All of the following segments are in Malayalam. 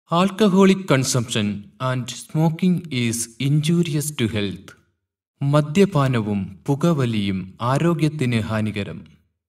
Alcoholic consumption and smoking is injurious to health. മദ്യപാനവും പുകവലിയും ആരോഗ്യത്തിന് ഹാനികരം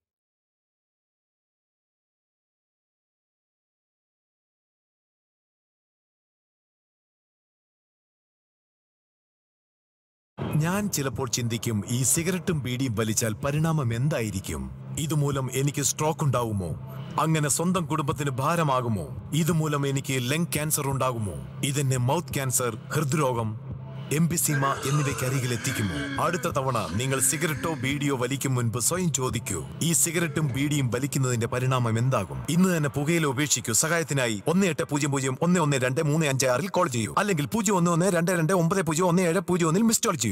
ഞാൻ ചിലപ്പോൾ ചിന്തിക്കും ഈ സിഗരറ്റും ബീഡിയും വലിച്ചാൽ പരിണാമം എന്തായിരിക്കും ഇതുമൂലം എനിക്ക് സ്ട്രോക്ക് ഉണ്ടാകുമോ അങ്ങനെ സ്വന്തം കുടുംബത്തിന് ഭാരമാകുമോ ഇതുമൂലം എനിക്ക് ലങ് ക്യാൻസർ ഉണ്ടാകുമോ ഇതെന്നെ മൗത്ത് ക്യാൻസർ ഹൃദ്രോഗം എംപിസീമ എന്നിവയ്ക്ക് അരികിൽ എത്തിക്കുമോ അടുത്ത തവണ നിങ്ങൾ സിഗരറ്റോ ബീഡിയോ വലിക്കും മുൻപ് സ്വയം ചോദിക്കൂ ഈ സിഗരറ്റും ബീഡിയും വലിക്കുന്നതിന്റെ പരിണാമം എന്താകും ഇന്ന് തന്നെ പുകയില ഉപേക്ഷിക്കൂ സഹായത്തിനായി ഒന്ന് എട്ട് പൂജ്യം പൂജ്യം ഒന്ന് ഒന്ന് രണ്ട് മൂന്ന് അഞ്ച് ആറിൽ കോൾ ചെയ്യൂ അല്ലെങ്കിൽ പൂജ്യം ഒന്ന് ഒന്ന് രണ്ട് രണ്ട് ഒമ്പത് പൂജ്യം ഒന്ന് ഏഴ് പൂജ്യം ഒന്നിൽ മിസ് കോൾ ചെയ്യൂ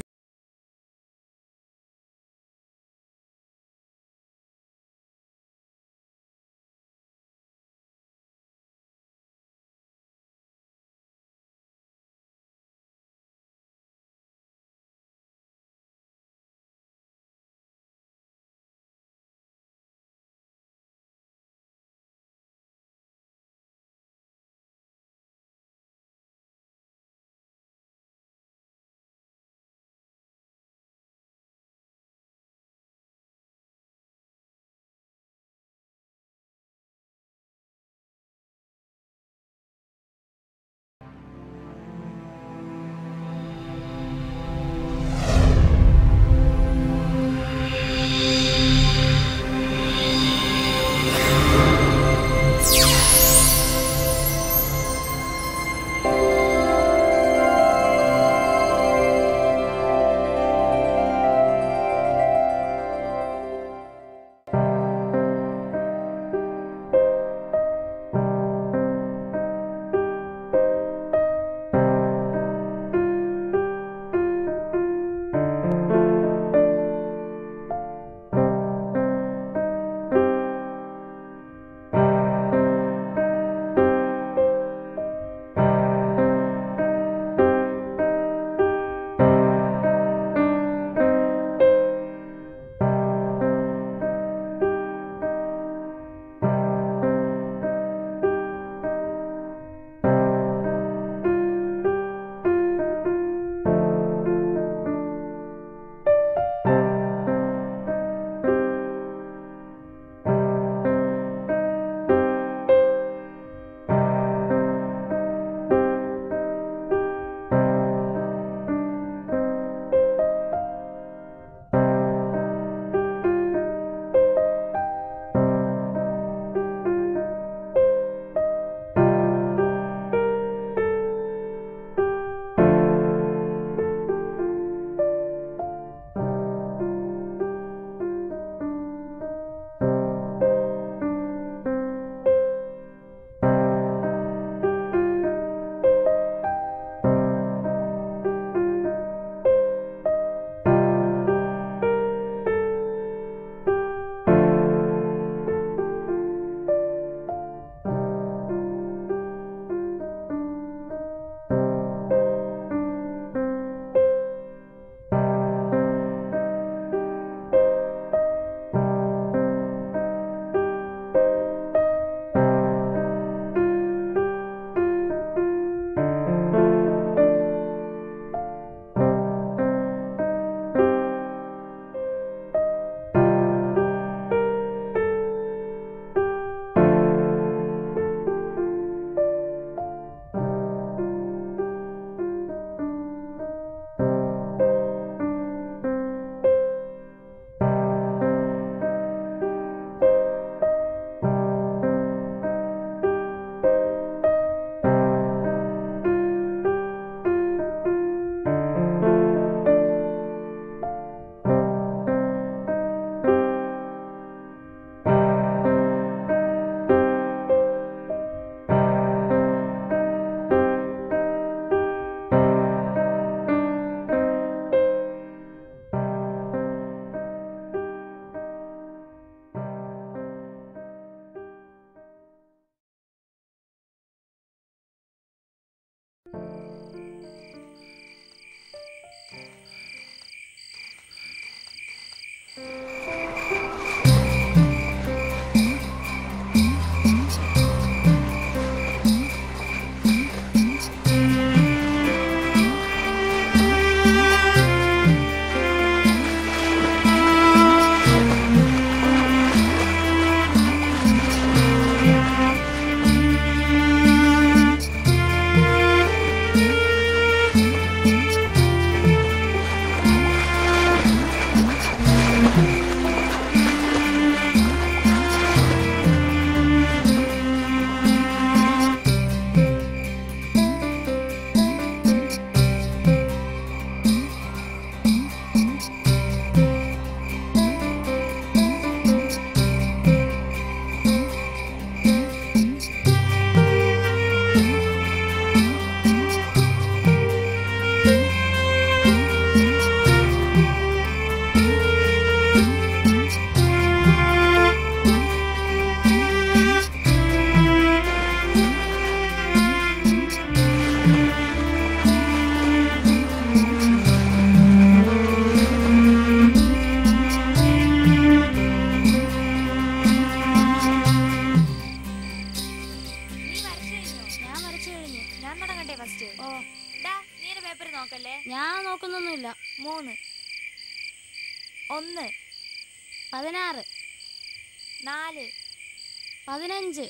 കിട്ടുന്നില്ല മൂന്ന് ഒന്ന് പതിനാറ് നാല് പതിനഞ്ച്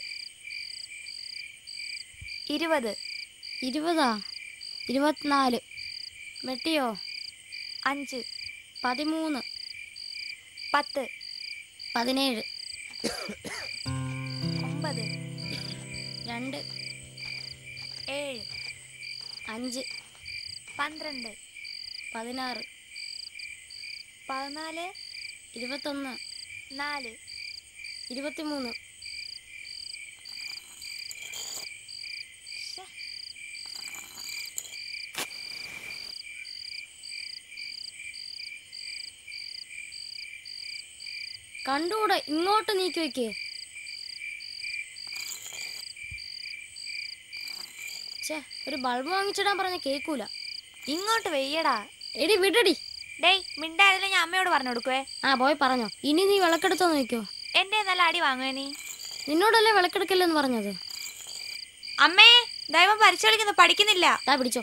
ഇരുപത് ഇരുപതാ ഇരുപത്തിനാല് വെട്ടിയോ അഞ്ച് പതിമൂന്ന് പത്ത് പതിനേഴ് ഒമ്പത് രണ്ട് ഏഴ് അഞ്ച് പന്ത്രണ്ട് പതിനാറ് പതിനാല് ഇരുപത്തൊന്ന് നാല് ഇരുപത്തിമൂന്ന് ശ്ശെ. കണ്ടൂടെ ഇങ്ങോട്ട് നീക്കി വെക്കേ ഛേ ഒരു ബൾബ് വാങ്ങിച്ചിടാൻ പറഞ്ഞ കേക്കൂല ഇങ്ങോട്ട് വെയ്യടാ എടി വിടടി ഡേയ് മിണ്ടായിരുന്നില്ല ഞാൻ അമ്മയോട് പറഞ്ഞു കൊടുക്കുവേ ആ പോയി പറഞ്ഞോ ഇനി നീ വിളക്കെടുത്തോ നോക്കിയോ എന്റെ നല്ല അടി വാങ്ങുവേ നീ നിന്നോടല്ലേ വിളക്കെടുക്കല്ലെന്ന് പറഞ്ഞത് അമ്മേ ദൈവം പരിശോധിക്കുന്നു പഠിക്കുന്നില്ല ദാ പിടിച്ചോ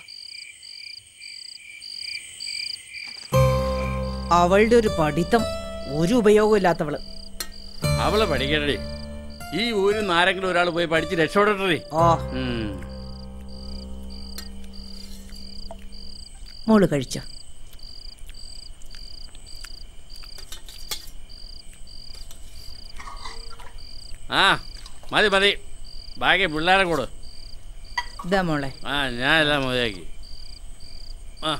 അവളുടെ ഒരു പഠിത്തം ഒരു ഉപയോഗവും ഇല്ലാത്തവള് അവള് പഠിക്കണടി ഈ ഊരിൽ നിന്ന് ആരെങ്കിലും ഒരാൾ പോയി പഠിച്ച് രക്ഷപ്പെടട്ടേ ഓ മോള് കഴിച്ചോ ആ മതി മതി ബാക്കി പിള്ളേരെ കൂട് ഇതാ മോളെ ആ ഞാൻ എല്ലാം മതിയാക്കി ആ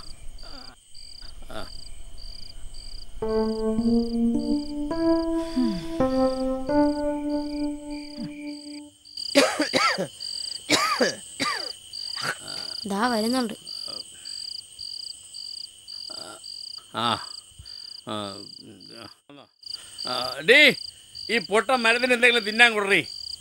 ദാ വരുന്നുണ്ട് ആ ആ, ആ, ഡീ ഈ പൊട്ട മരത്തിന് എന്തെങ്കിലും തിന്നാൻ കൊടുറി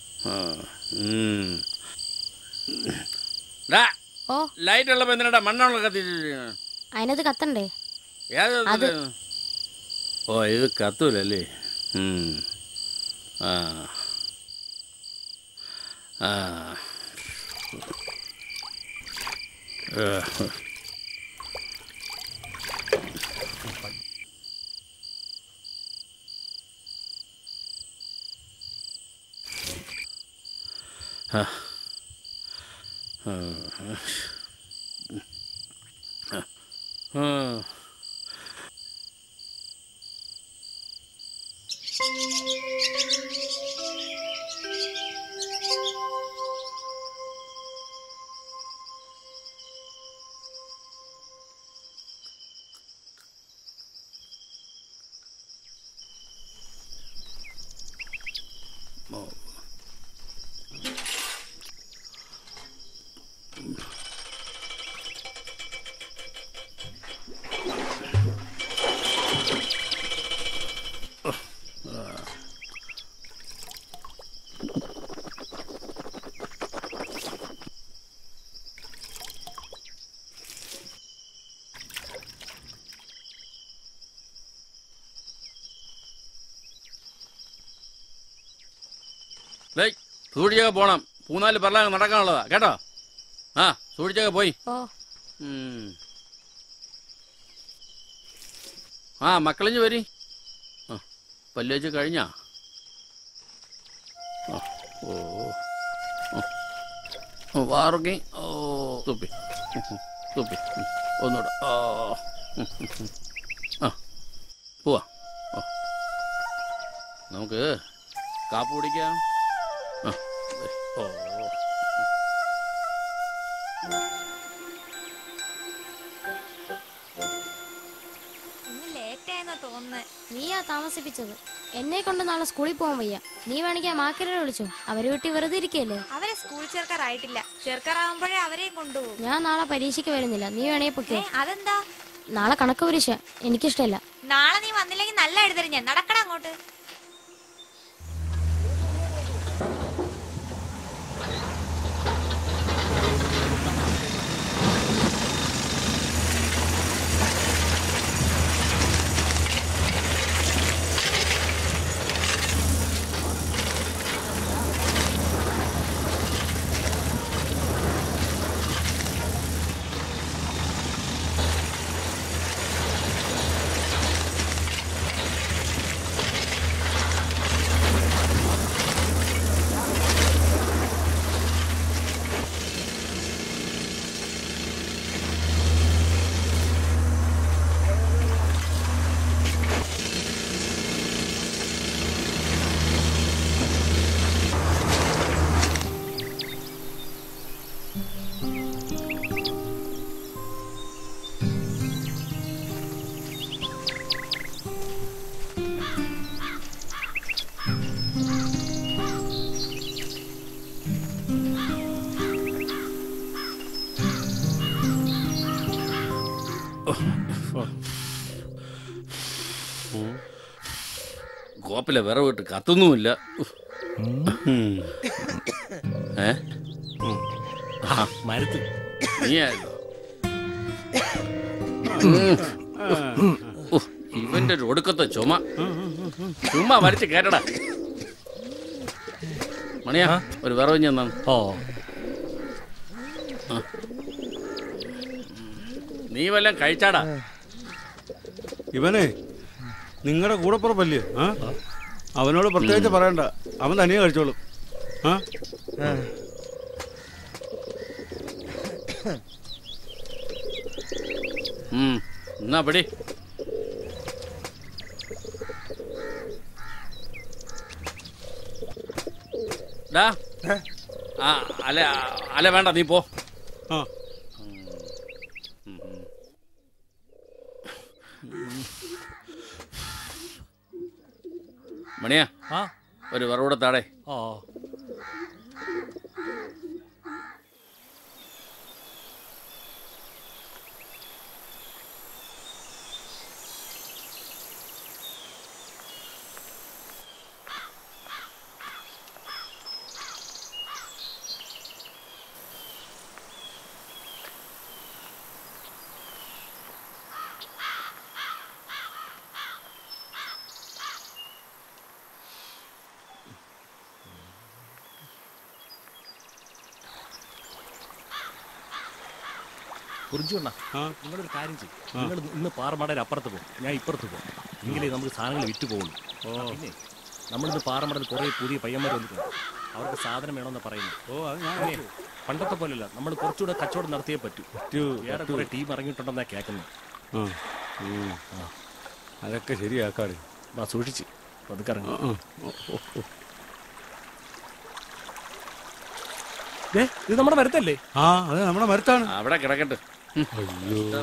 ഓ ലൈറ്റ് ഉള്ളപ്പോ എന്തിനാ മണ്ണുള്ള കത്തിച്ച് അതിനകത്ത് കത്തണ്ടേ ഏത് അത്. ഇത്? ഓ ഇത് കത്തൂലല്ലേ ഉം. ആ ആ ഏ. ആ. ആ. ആ. ഡേയ് സൂക്ഷിച്ചൊക്കെ പോണം മൂന്നാല് പറലാങ് നടക്കാനുള്ളതാ കേട്ടോ ആ സൂക്ഷിച്ചൊക്കെ പോയി ഓ ഉം. ആ മക്കളിഞ്ഞ് വരി ആ പല്ല് വെച്ച് കഴിഞ്ഞാ ആ, ഓ ഓ. ഓ വാറുകി ഓ തുപ്പി ഉം, ഉം, തുപ്പി ഉം, ഒന്നൂടെ ഓ ഉം, ഉം, ഉം. ആ പോവാ ഓ നമുക്ക് കാപ്പ് കുടിക്കാം ആ ദേ, ഓ ഇന്ന് ലേറ്റ് ആയെന്നാ തോന്നുന്നത് നീയാ താമസിപ്പിച്ചത് എന്നെ കൊണ്ട് നാളെ സ്കൂളിൽ പോകാൻ വയ്യ നീ വേണമെങ്കിൽ ആ മാക്കരെ വിളിച്ചോ അവര് വീട്ടിൽ വെറുതെ ഇരിക്കല്ലേ അവരെ സ്കൂൾ ചേർക്കാറായിട്ടില്ല ചേർക്കാറാവുമ്പോഴേ അവരെയും കൊണ്ടുപോകും ഞാൻ നാളെ പരീക്ഷയ്ക്ക് വരുന്നില്ല നീ വേണേ പൊക്കോ ഏ അതെന്താ നാളെ കണക്ക് പരീക്ഷ എനിക്കിഷ്ടമല്ല നാളെ നീ വന്നില്ലെങ്കിൽ നല്ല എഴുതരും ഞാൻ നടക്കട അങ്ങോട്ട് കോപ്പിലെ വിറവ് ഇട്ട് കത്തുന്നുമില്ല ഉഫ്. ഉം. ഏ മരത്ത് നീയായിരുന്നോ ഉഫ്. ഇവന്റെ ഒരു ഒടുക്കത്തെ ചുമ ചുമ വരച്ച് കേട്ടടാ മണിയാ ഒരു വിറവ് ഞാൻ തന്നു ഓ നീ വല്ലതും കഴിച്ചാടാ ഇവനെ നിങ്ങളുടെ കൂടപ്പുറപ്പല്ലേ ആ അവനോട് പ്രത്യേകിച്ച് പറയണ്ട അവൻ തനിയെ കഴിച്ചോളും ആ ഉം. എന്നാ പിടി ഡാ ആ അല്ല അല്ല വേണ്ട നീ പോ ആ മണിയാ ആ ഒരു വിറവൂടെ താടേ ഓ കുറിച്ചുകൊണ്ട ആ. നിങ്ങളൊരു കാര്യം ചെയ്യും നിങ്ങൾ ഇന്ന് പാറമടയിൽ അപ്പുറത്ത് പോകും ഞാൻ ഇപ്പുറത്ത് പോകും എങ്കിലേ നമുക്ക് സാധനങ്ങൾ വിറ്റ് പോകുള്ളൂ പിന്നെ നമ്മളിന്ന് പാറമടയിൽ കുറേ പുതിയ പയ്യന്മാർ വന്നിട്ടുണ്ട് അവർക്ക് സാധനം വേണമെന്ന് പറയുന്നു ഓ അത് ഞാൻ പിന്നെ പണ്ടത്തെ പോലെയല്ല നമ്മൾ കുറച്ചുകൂടെ കച്ചവടം നടത്തിയേ പറ്റൂ പറ്റൂ, വേറെ കുറെ ടീം ഇറങ്ങിയിട്ടുണ്ടെന്നാ കേൾക്കുന്നത് ആ ഉം. അതൊക്കെ ശരിയാക്കാറ് വാ സൂക്ഷിച്ച് പതുക്കെ ഇറങ്ങി ആ, ആ. ഓ, ഓ, ഓ. ദേ, ഇത് നമ്മുടെ മരത്തല്ലേ ആ അത് നമ്മുടെ മരത്താണ് അവിടെ കിടക്കട്ടെ ഉം. അയ്യോ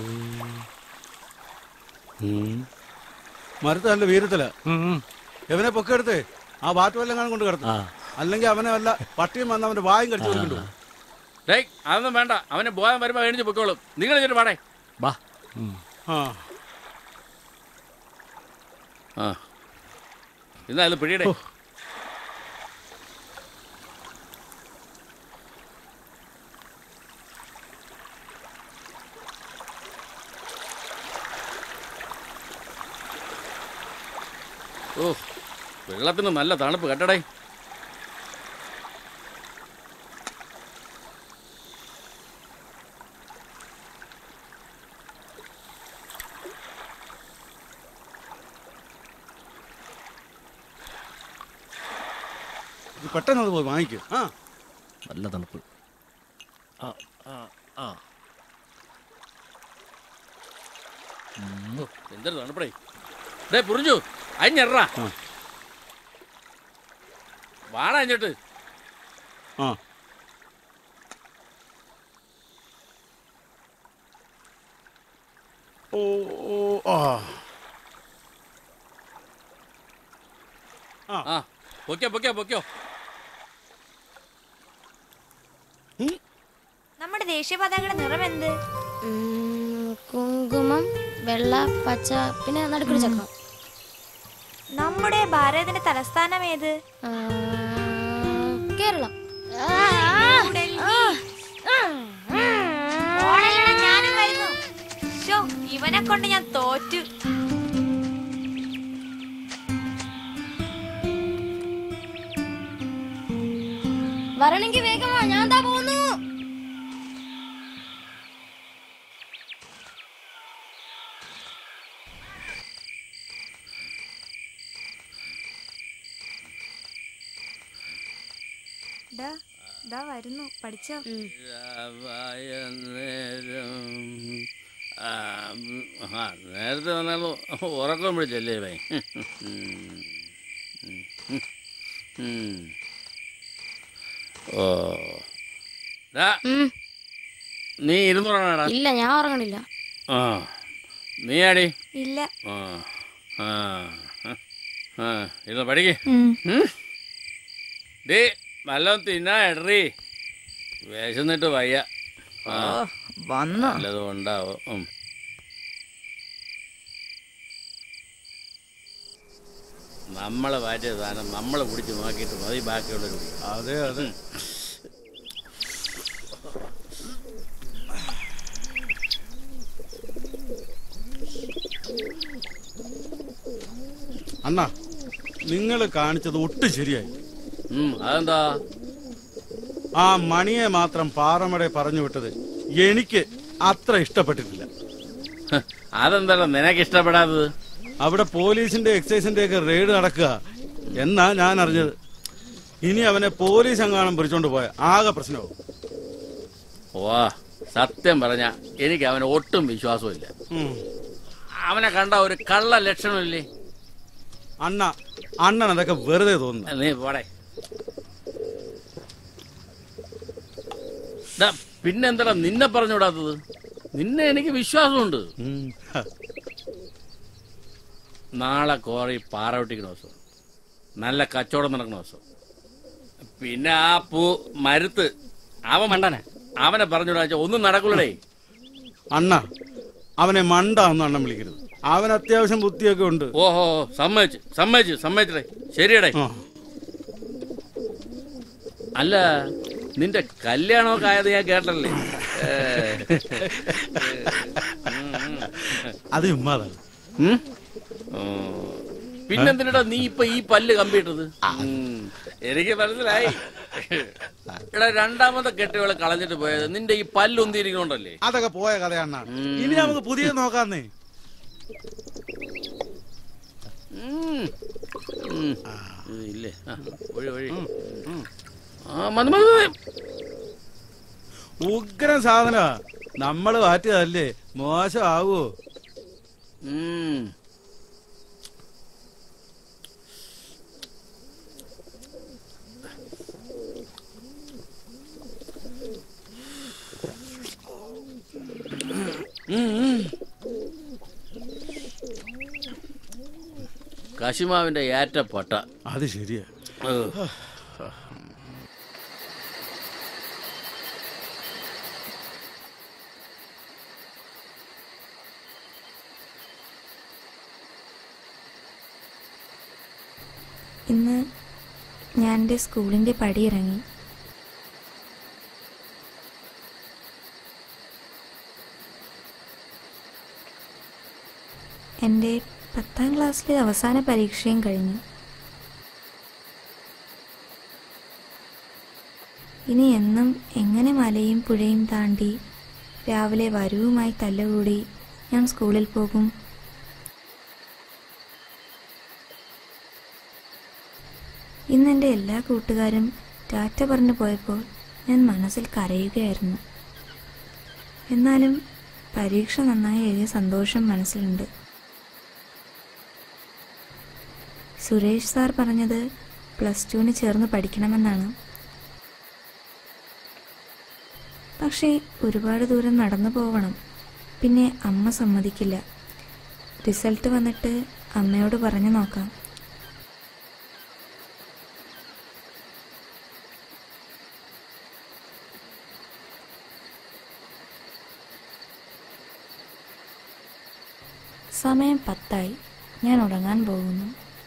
ഉം. മരത്ത് നല്ല വീരത്തില ഇവനെ പൊക്കെടുത്ത് ആ വാറ്റ് വല്ലം കാണാൻ കൊണ്ട് കിടത്തും ആ അല്ലെങ്കിൽ അവനെ വല്ല പട്ടിയും വന്ന് അവന്റെ വായും കടിച്ചു കൊടുക്കണ്ടു ഡേയ് അതൊന്നും വേണ്ട അവന് ബോധം വരുമ്പോ എഴുതി പൊക്കോളും നിങ്ങൾ ഇതിട്ട് പാടേ വാ ആ ആ എന്നാ അത് പിടിയടേ ഓ വെള്ളത്തിന് നല്ല തണുപ്പ് കേട്ടടേ ഇത് പെട്ടെന്ന് അത് പോയി വാങ്ങിക്കും ആ നല്ല തണുപ്പ് ആ ആ ആ എന്തൊരു തണുപ്പടേ ഡേ പുറിഞ്ഞു അഞ്ഞെറാ ആ. വാടാ അഞ്ഞിട്ട് ആ ഓ ഓ ആ ആ പൊക്കോ പൊക്കോ പൊക്കോ നമ്മുടെ ദേശീയ പതാകയുടെ നിറം എന്ത് ഉം, കുങ്കുമം വെള്ള പച്ച പിന്നെ നടുക്കൊരു ചക്രം നമ്മുടെ ഭാരതത്തിന്റെ തലസ്ഥാനം ഏത് ആ, കേരളം ഓടല്ലടാ, ഞാനും വരുന്നു ശോ, ഇവനെ കൊണ്ട് ഞാൻ തോറ്റു വരണെങ്കി വേഗമാ ഞാൻ എന്താ പോകുന്നു ദാ, ദാ വരുന്നു പഠിച്ചോ നേരം ആ ആ, നേരത്തെ വന്നാലും ഉറക്കം പിടിച്ചല്ലേ ഭൈ ഓ ഡാ, ഉം, നീ ഇരുന്നൂറാണാടാ ഇല്ല ഞാൻ ഉറങ്ങണില്ല ആ നീ ആടി ഇല്ല ആ ആ ആ ഇരുന്ന് പഠിക്ക് ഉം. ഉം? ഡേ നല്ലോണം തിന്നാ എടറി വിശന്നിട്ട് വയ്യ ആ വന്നു നല്ലതും ഉണ്ടാവും ഉം. നമ്മളെ മാറ്റിയ സാധനം നമ്മളെ കുടിച്ച് നോക്കിയിട്ട് മതി ബാക്കിയുള്ളവർ അതെ അതെ അണ്ണാ നിങ്ങൾ കാണിച്ചത് ഒട്ടും ശരിയായി അതെന്താ ആ മണിയെ മാത്രം പാറമടെ പറഞ്ഞു വിട്ടത് എനിക്ക് അത്ര ഇഷ്ടപ്പെട്ടിട്ടില്ല ഹ്, അതെന്താ നിനക്ക് ഇഷ്ടപ്പെടാത്തത് അവിടെ പോലീസിന്റെ എക്സൈസിന്റെ ഒക്കെ റെയ്ഡ് നടക്കുക എന്നാ ഞാൻ അറിഞ്ഞത് ഇനി അവനെ പോലീസ് എങ്ങാനും പിടിച്ചോണ്ട് പോയ ആകെ പ്രശ്നമാവും വാ സത്യം പറഞ്ഞ എനിക്ക് അവന് ഒട്ടും വിശ്വാസമില്ല ഉം. അവനെ കണ്ട ഒരു കള്ള ലക്ഷണമില്ലേ അണ്ണ അണ്ണൻ അതൊക്കെ വെറുതെ തോന്നുന്നു നീ പോടെ ദാ, പിന്നെന്താടാ നിന്നെ പറഞ്ഞുവിടാത്തത് നിന്നെ എനിക്ക് വിശ്വാസമുണ്ട് ഉം. ഹ. നാളെ കോറി പാറ വെട്ടിക്കണ ദിവസം നല്ല കച്ചവടം നടക്കണ ദിവസം പിന്നെ ആ പൂ മരുത്ത് അവൻ മണ്ടനെ അവനെ പറഞ്ഞുവിടാ ഒന്നും നടക്കൂലേ അണ്ണ അവനെ മണ്ട എന്ന് അണ്ണൻ വിളിക്കരുത് അവൻ അത്യാവശ്യം ബുദ്ധിയൊക്കെ ഉണ്ട് ഓഹോ സമ്മതിച്ച് സമ്മതിച്ച് സമ്മതിച്ചടേ ശരിയടേ ആ. അല്ല നിന്റെ കല്യാണമൊക്കെ ആയത് ഞാൻ കേട്ടല്ലേ ഏ. അത് ഉമ്മാതാണ് ഉം? ഓ. പിന്നെന്തിനടാ നീ ഇപ്പൊ ഈ പല്ല് കമ്പിട്ടത് ഉം. എനിക്ക് മനസ്സിലായി എടാ രണ്ടാമത്തെ കെട്ടുകളെ കളഞ്ഞിട്ട് പോയത് നിന്റെ ഈ പല്ല് ഒന്നിരിക്കണോണ്ടല്ലേ അതൊക്കെ പോയ കഥയണ്ണ ഉം. ഇനി നമുക്ക് പുതിയ നോക്കാന്നേ ഉം. ഉം. ഉം, ഇല്ലേ ആ, ഒഴി ഒഴി ആ മതി മതി മതി. ഉഗ്രം സാധന നമ്മള് മാറ്റിയതല്ലേ മോശമാവോ ഉം. ഉം, ഉം. കശുമാവിന്റെ ഏറ്റപ്പട്ട അത് ശരിയാ ഏ. ഇന്ന് ഞാൻ എൻ്റെ സ്കൂളിൻ്റെ പടിയിറങ്ങി എൻ്റെ പത്താം ക്ലാസ്സിലെ അവസാന പരീക്ഷയും കഴിഞ്ഞു ഇനി എന്നും എങ്ങനെ മലയും പുഴയും താണ്ടി രാവിലെ വരവുമായി തല്ലുകൂടി ഞാൻ സ്കൂളിൽ പോകും ഇന്ന് എൻ്റെ എല്ലാ കൂട്ടുകാരും ടാറ്റ പറഞ്ഞു പോയപ്പോൾ ഞാൻ മനസ്സിൽ കരയുകയായിരുന്നു എന്നാലും പരീക്ഷ നന്നായി എഴുതിയ സന്തോഷം മനസ്സിലുണ്ട് സുരേഷ് സാർ പറഞ്ഞത് പ്ലസ് ടുവിന് ചേർന്ന് പഠിക്കണമെന്നാണ് പക്ഷേ ഒരുപാട് ദൂരം നടന്നു പോവണം പിന്നെ അമ്മ സമ്മതിക്കില്ല റിസൾട്ട് വന്നിട്ട് അമ്മയോട് പറഞ്ഞു നോക്കാം സമയം പത്തായി ഞാൻ ഉറങ്ങാൻ പോകുന്നു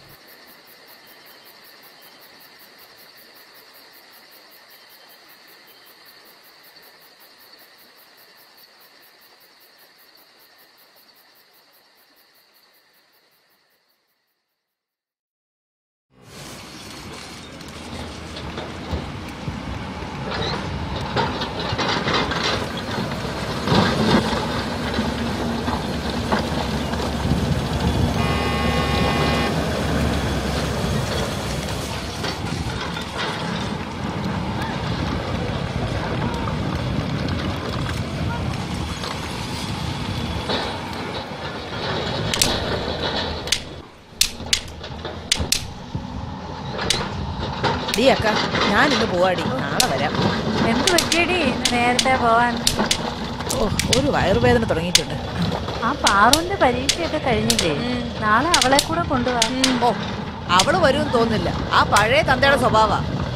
ഡീ അക്ക ഞാൻ ഇന്ന് പോവാടി നാളെ വരാം എന്ത് പറ്റിയടി നേരത്തെ പോവാൻ ഓ ഒരു വയറുവേദന തുടങ്ങിയിട്ടുണ്ട് ആ പാറുവിന്റെ പരീക്ഷയൊക്കെ കഴിഞ്ഞില്ലേ നാളെ അവളെ കൂടെ കൊണ്ടുപോവാ ഓ അവള് വരുമെന്ന് തോന്നുന്നില്ല ആ പഴയ തന്തയുടെ സ്വഭാവ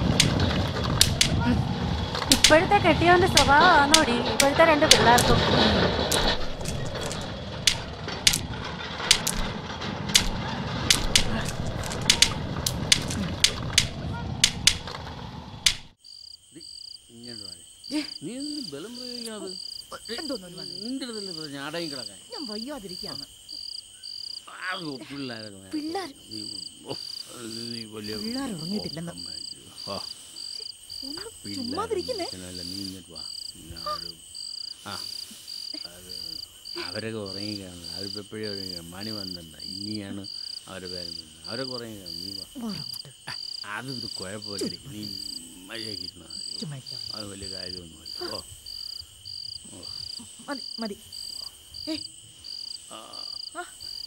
ഇപ്പോഴത്തെ കെട്ടിയവന്റെ സ്വഭാവമാണോടി ഇപ്പോഴത്തെ രണ്ട് പിള്ളേർക്കും പറഞ്ഞത് നിന്റെ അടുത്തല്ലേ പറഞ്ഞു അടയും കിടക്കാൻ ഞാൻ വയ്യാതിരിക്കാന്ന് ആ, പിള്ളേരൊക്കെ നേരെ പിള്ളേർ നീ, ഓ, നീ വലിയ പിള്ളേർ ഉറങ്ങിയിട്ടില്ലെന്ന് ഓ, ചുമ്മാതിരിക്കുന്നേ പിള്ളേരല്ല, നീ ഇങ്ങോട്ട് വാ ഞാനൊരു ആ അത് അവരൊക്കെ ഉറങ്ങി കാണുന്നത് അവരിപ്പോൾ എപ്പോഴും ഉറങ്ങി കാണും മണി വന്നിട്ടുണ്ട് ഇനിയാണ് അവരുടെ പേര് വരുന്നത് അവരൊക്കെ ഉറങ്ങി കാണും നീ വാ ആ, അതൊന്നും കുഴപ്പമില്ല നീ മര്യാദയ്ക്ക് ഇരുന്നാൽ മതി ചുമ്മാ ഇരിക്കാം. അത് വലിയ കാര്യമൊന്നുമില്ല ഓ ഓ മതി മതി ഏ ആ ആ,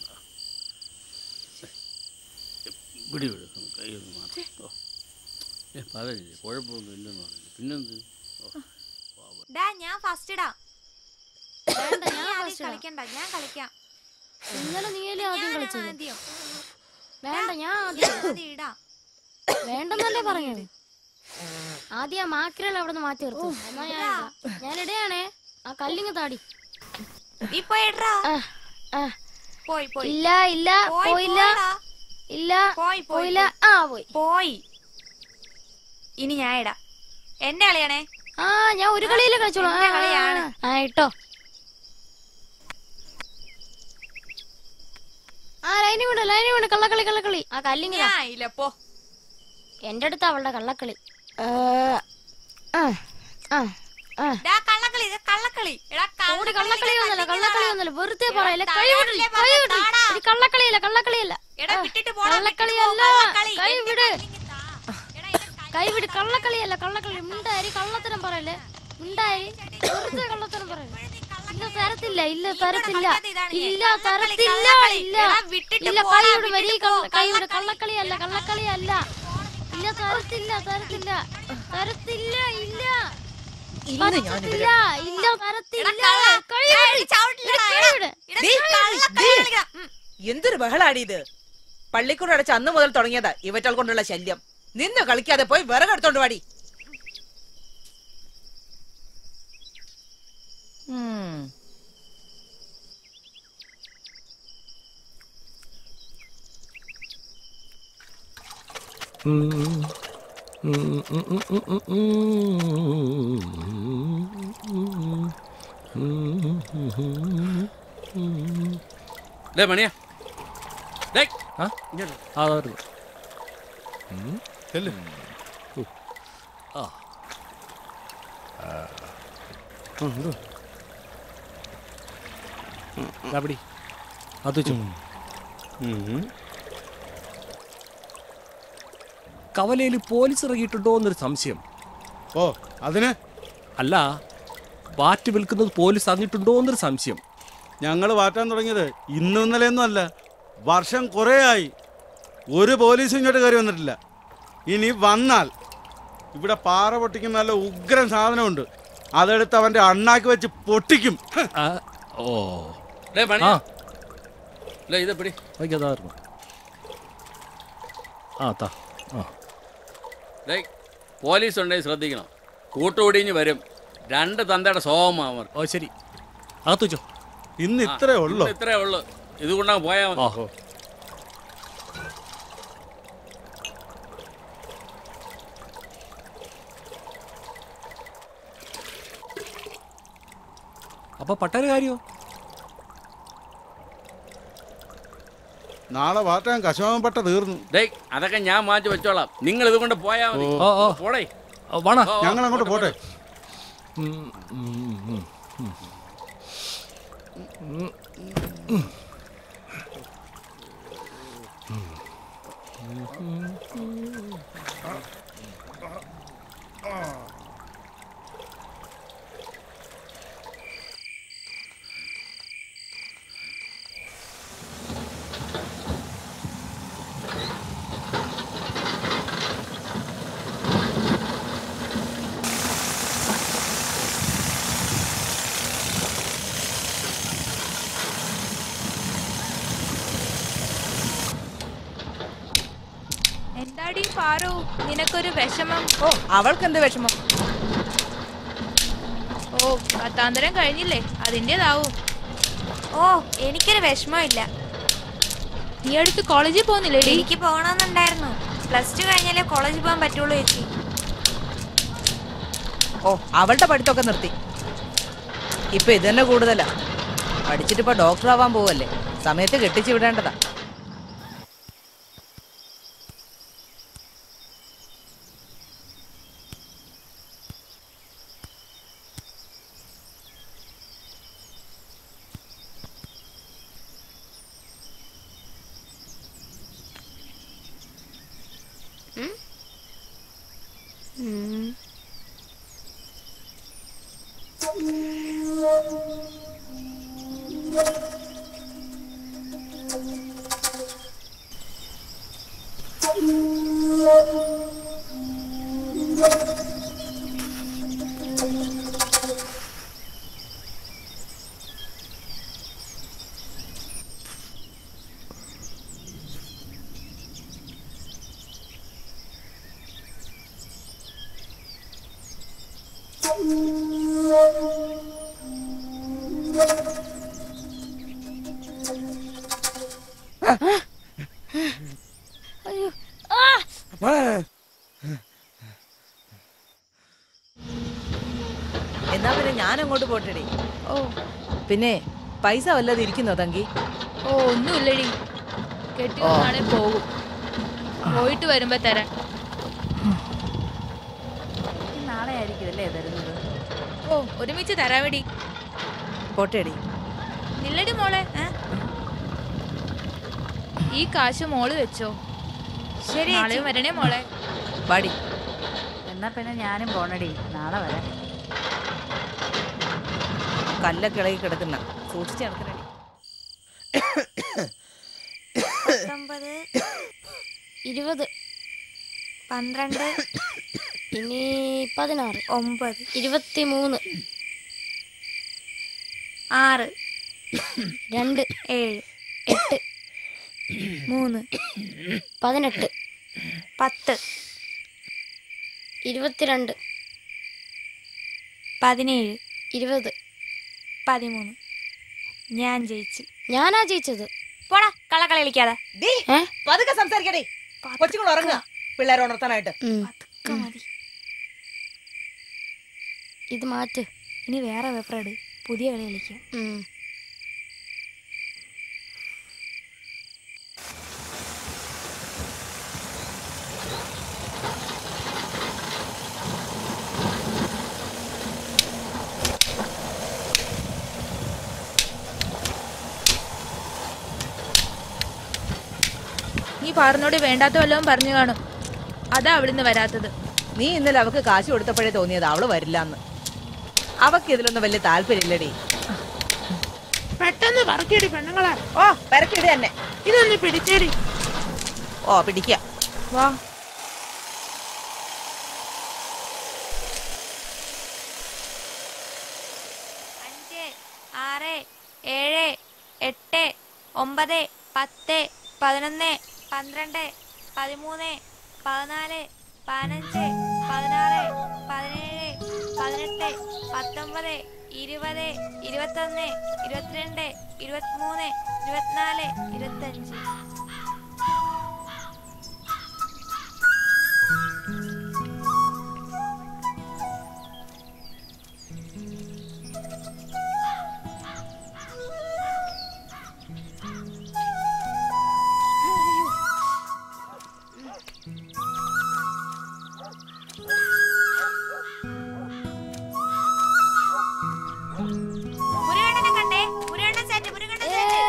പിടി വിട് കൈയൊന്ന് മാറ്റി ഓ ഏ പറയില്ലേ കുഴപ്പമൊന്നും ഇല്ലെന്ന് പറഞ്ഞു പിന്നെന്ത് ഓ ഡാ ഞാൻ ഫസ്റ്റ് ഇടാം വേണ്ട നീ ഞാൻ ആദ്യം first ഇടാം. കളിക്കണ്ട ഞാൻ കളിക്കാം ഇന്നലെ നീയല്ലേ ആദ്യം ഞാൻ കളിച്ചത് ആദ്യം വേണ്ട ഞാൻ ഞാൻ ആദ്യം ആദ്യം ഇടാം വേണ്ടെന്നല്ലേ പറഞ്ഞത് ആദ്യം ആ മാക്കിരൽ അവിടെ നിന്ന് മാറ്റി നിർത്തും എന്നാ ഞാൻ ഇടാം. ഞാൻ ഇടയാണേ ആ കല്ലിങ് താടി നീ പോയി ഇടറാ ആ, ആ. പോയി പോയി ഇല്ല ഇല്ല പോയി, പോയില്ല പോയിടാ. ഇല്ല പോയി പോയി പോയില്ല ആ പോയി പോയി ഇനി ഞാൻ ഇടാം എന്റെ കളിയാണേ ആ ഞാൻ ഒരു കളിയില് കളിച്ചോളൂ എന്റെ കളിയാണ്. ആ ഇട്ടോ ആ ലൈനി വിട് ലൈനി വിട് കള്ളക്കളി കള്ളക്കളി ആ കല്ലിങ് ഞാൻ ഇല്ല പോ എന്റെ അടുത്ത് അവളുടെ കള്ളക്കളി ആ, ആ, ആ, ആ. ഡാ കള്ളക്കളി ഇത് കള്ളക്കളി എടാ ഓടി കള്ളക്കളി ഒന്നല്ല കള്ളക്കളി ഒന്നല്ല വെറുതെ എടാ, പറയല്ലേ കൈ വിട് താഴെ കൈ വിട് താടാ. ഇത് കള്ളക്കളിയല്ല കള്ളക്കളിയല്ല എടാ ആ, വിട്ടിട്ട് പോടാ കള്ളക്കളിയല്ല കളി കൈ എന്റെ വിട് കല്ലിങ് താ. എടാ, ഇത് കൈ- കൈ വിട് കള്ളക്കളിയല്ല കള്ളക്കളി മിണ്ടായി കള്ളത്തരം പറയല്ലേ മിണ്ടായി വെറുതെ കള്ളത്തരം പറയല്ലേ ഇല്ല തരത്തില്ല ഇല്ല തരത്തില്ല ഇല്ല തരത്തില്ല ഇല്ല ഇല്ല കൈ വിട് വരി കൈ വിട് കള്ളക്കളിയല്ല കള്ളക്കളിയല്ല ഇല്ല തരത്തില്ല തരത്തില്ല തരത്തില്ല ഇല്ല ഇന്ന് ഞാൻ പറ്റത്തില്ല ഇല്ല തരത്തില്ല എടാ, കള്ള. കൈ ഞാൻ വിട്. ഇത് ചവിട്ടില്ലടാ, കൈ എടാ. വിട്. എടാ, ദേ, നീ കള്ളക്കളി ദേ. കളിക്കണം. ഉം. എന്തൊരു ബഹളാടി ഇത് പള്ളിക്കൂടം അടച്ച അന്ന് മുതൽ തുടങ്ങിയതാ ഇവറ്റകൾ കൊണ്ടുള്ള ശല്യം നിന്ന് കളിക്കാതെ പോയി വിറകെടുത്തോണ്ട് വാടി ഉം. ഡേ മണിയാ ഡേ ആ ഇങ്ങോട്ട് ആ അതായിരുന്നു ചെല്ല്. ആ അവിടെ അത് വെച്ചു കവലയിൽ പോലീസ് ഇറങ്ങിയിട്ടുണ്ടോ എന്നൊരു സംശയം ഓ അതിന് അല്ല വാറ്റ് വിൽക്കുന്നത് പോലീസ് അറിഞ്ഞിട്ടുണ്ടോ എന്നൊരു സംശയം ഞങ്ങൾ വാറ്റാൻ തുടങ്ങിയത് ഇന്നും ഇന്നലെയൊന്നും അല്ല വർഷം കുറേ ആയി ഒരു പോലീസും ഇങ്ങോട്ട് കയറി വന്നിട്ടില്ല ഇനി വന്നാൽ ഇവിടെ പാറ പൊട്ടിക്കുന്ന നല്ല ഉഗ്രൻ സാധനമുണ്ട് അതെടുത്ത് അവന്റെ അണ്ണാക്ക് വെച്ച് പൊട്ടിക്കും ഹ്. ആ, ഓ ഡേ ആ മണിയാ ഡേ ഇത് പിടി ഓക്കെ അതായിരുന്നു ആ താ ആ ഡേ പോലീസ് ഉണ്ടെങ്കിൽ ശ്രദ്ധിക്കണം കൂട്ടുകൂടിഞ്ഞ് വരും രണ്ട് തന്തയുടെ സ്വഭാവമാണ് അവർ ഓ ശരി അകത്ത് വെച്ചോ ഇന്ന് ഇത്രേ ഉള്ളൂ ഇന്ന് ഇത്രേ ഉള്ളു ഇതുകൊണ്ടങ്ങ് പോയാൽ മതി ഓഹോ അപ്പൊ പട്ടാര കാര്യോ നാളെ വാറ്റാൻ കശോമപ്പെട്ട തീർന്നു ഡേ അതൊക്കെ ഞാൻ മാറ്റി വെച്ചോളാം നിങ്ങൾ ഇതുകൊണ്ട് പോയാൽ മതി ഓ ഓ പോടേ ഓ, വാണ ഓ, ഓ, ഞങ്ങൾ അങ്ങോട്ട് പോട്ടെ ഉം, ഉം, ഉം, ഉം. എന്താടി പാറു നിനക്കൊരു വിഷമം ഓ അവൾക്ക് എന്ത് വിഷമം ഓ പത്താന്തരം കഴിഞ്ഞില്ലേ അതിൻ്റെതാവും ഓ എനിക്കൊരു വിഷമമില്ല നീ അടുത്ത് കോളേജിൽ പോകുന്നില്ലേ എനിക്ക് പോകണമെന്നുണ്ടായിരുന്നു പ്ലസ് ടു കഴിഞ്ഞാലേ കോളേജിൽ പോകാൻ പറ്റുള്ളൂ ചേച്ചി ഓ അവളുടെ പഠിത്തമൊക്കെ നിർത്തി ഇപ്പൊ ഇത് തന്നെ കൂടുതലാ പഠിച്ചിട്ട് ഇപ്പൊ ഡോക്ടർ ആവാൻ പോവല്ലേ സമയത്ത് കെട്ടിച്ചു വിടേണ്ടതാ അയ്യോ ആ എന്നാ പിന്നെ ഞാൻ അങ്ങോട്ട് പോട്ടെടി ഓ പിന്നെ പൈസ വല്ലതും ഇരിക്കുന്നോ തങ്കി ഓ ഒന്നുമില്ലടി കെട്ടി വന്നാണെ പോകും പോയിട്ട് വരുമ്പോ തരാം ഈ നാളെ ആയിരിക്കും അല്ലേ തരുന്നത് ഓ ഒരുമിച്ച് തരാമെടി പോട്ടെടി നില്ലടി മോളെ ഏ? ഈ കാശ് മോള് വെച്ചോ ശരി നാളെയും വരണേ മോളെ പാടി എന്നാ പിന്നെ ഞാനും പോണടി നാളെ വരാം കല്ലൊക്കെ ഇളകി കിടക്കുന്ന സൂക്ഷിച്ച് നടക്കണടി പത്തൊമ്പത് ഇരുപത് പന്ത്രണ്ട് ഇനി പതിനാറ് ഒമ്പത് ഇരുപത്തി മൂന്ന് ആറ് രണ്ട് ഏഴ് എട്ട് മൂന്ന് പതിനെട്ട് പത്ത് ഇരുപത്തിരണ്ട് പതിനേഴ് ഇരുപത് പതിമൂന്ന് ഞാൻ ജയിച്ചു ഞാനാ ജയിച്ചത് പോടാ കള്ളക്കളി കളിക്കാതെ ദേ, ഏ? പതുക്കെ സംസാരിക്കടേ കൊച്ചുങ്ങൾ ഉറങ്ങുക പിള്ളേരെ ഉണർത്താനായിട്ട് ഉം. പതുക്കെ മതി ഇത് മാറ്റ് ഇനി വേറെ പേപ്പർ എടു പുതിയ കളി കളിക്കാം ഉം. നീ പാറിനോട് വേണ്ടാത്ത വല്ലതും പറഞ്ഞു കാണും അതാ അവിടുന്ന് വരാത്തത് നീ ഇന്നലെ അവക്ക് കാശ് കൊടുത്തപ്പോഴേ തോന്നിയത് അവള് വരില്ലെന്ന് അവക്ക് ഇതിലൊന്നും വലിയ താല്പര്യമില്ലടി പെട്ടെന്ന് പറക്കിയടി പെണ്ണുങ്ങളെ ഓ പെരക്കിട് തന്നെ ഇതൊന്ന് പിടിച്ചേടി ഓ പിടിക്ക വാ അഞ്ച് ആറ് ഏഴ് എട്ട് ഒമ്പത് പത്ത് പതിനൊന്ന് പന്ത്രണ്ട് പതിമൂന്ന് പതിനാല് പതിനഞ്ച് പതിനാറ് പതിനേഴ് പതിനെട്ട് പത്തൊമ്പത് ഇരുപത് ഇരുപത്തൊന്ന് ഇരുപത്തിരണ്ട് ഇരുപത്തിമൂന്ന് ഇരുപത്തിനാല് ഇരുപത്തഞ്ച് മുരുകണ്ണനെ കണ്ടേ മുരുകണ്ണൻ സെറ്റ് മുരുകണ്ണൻ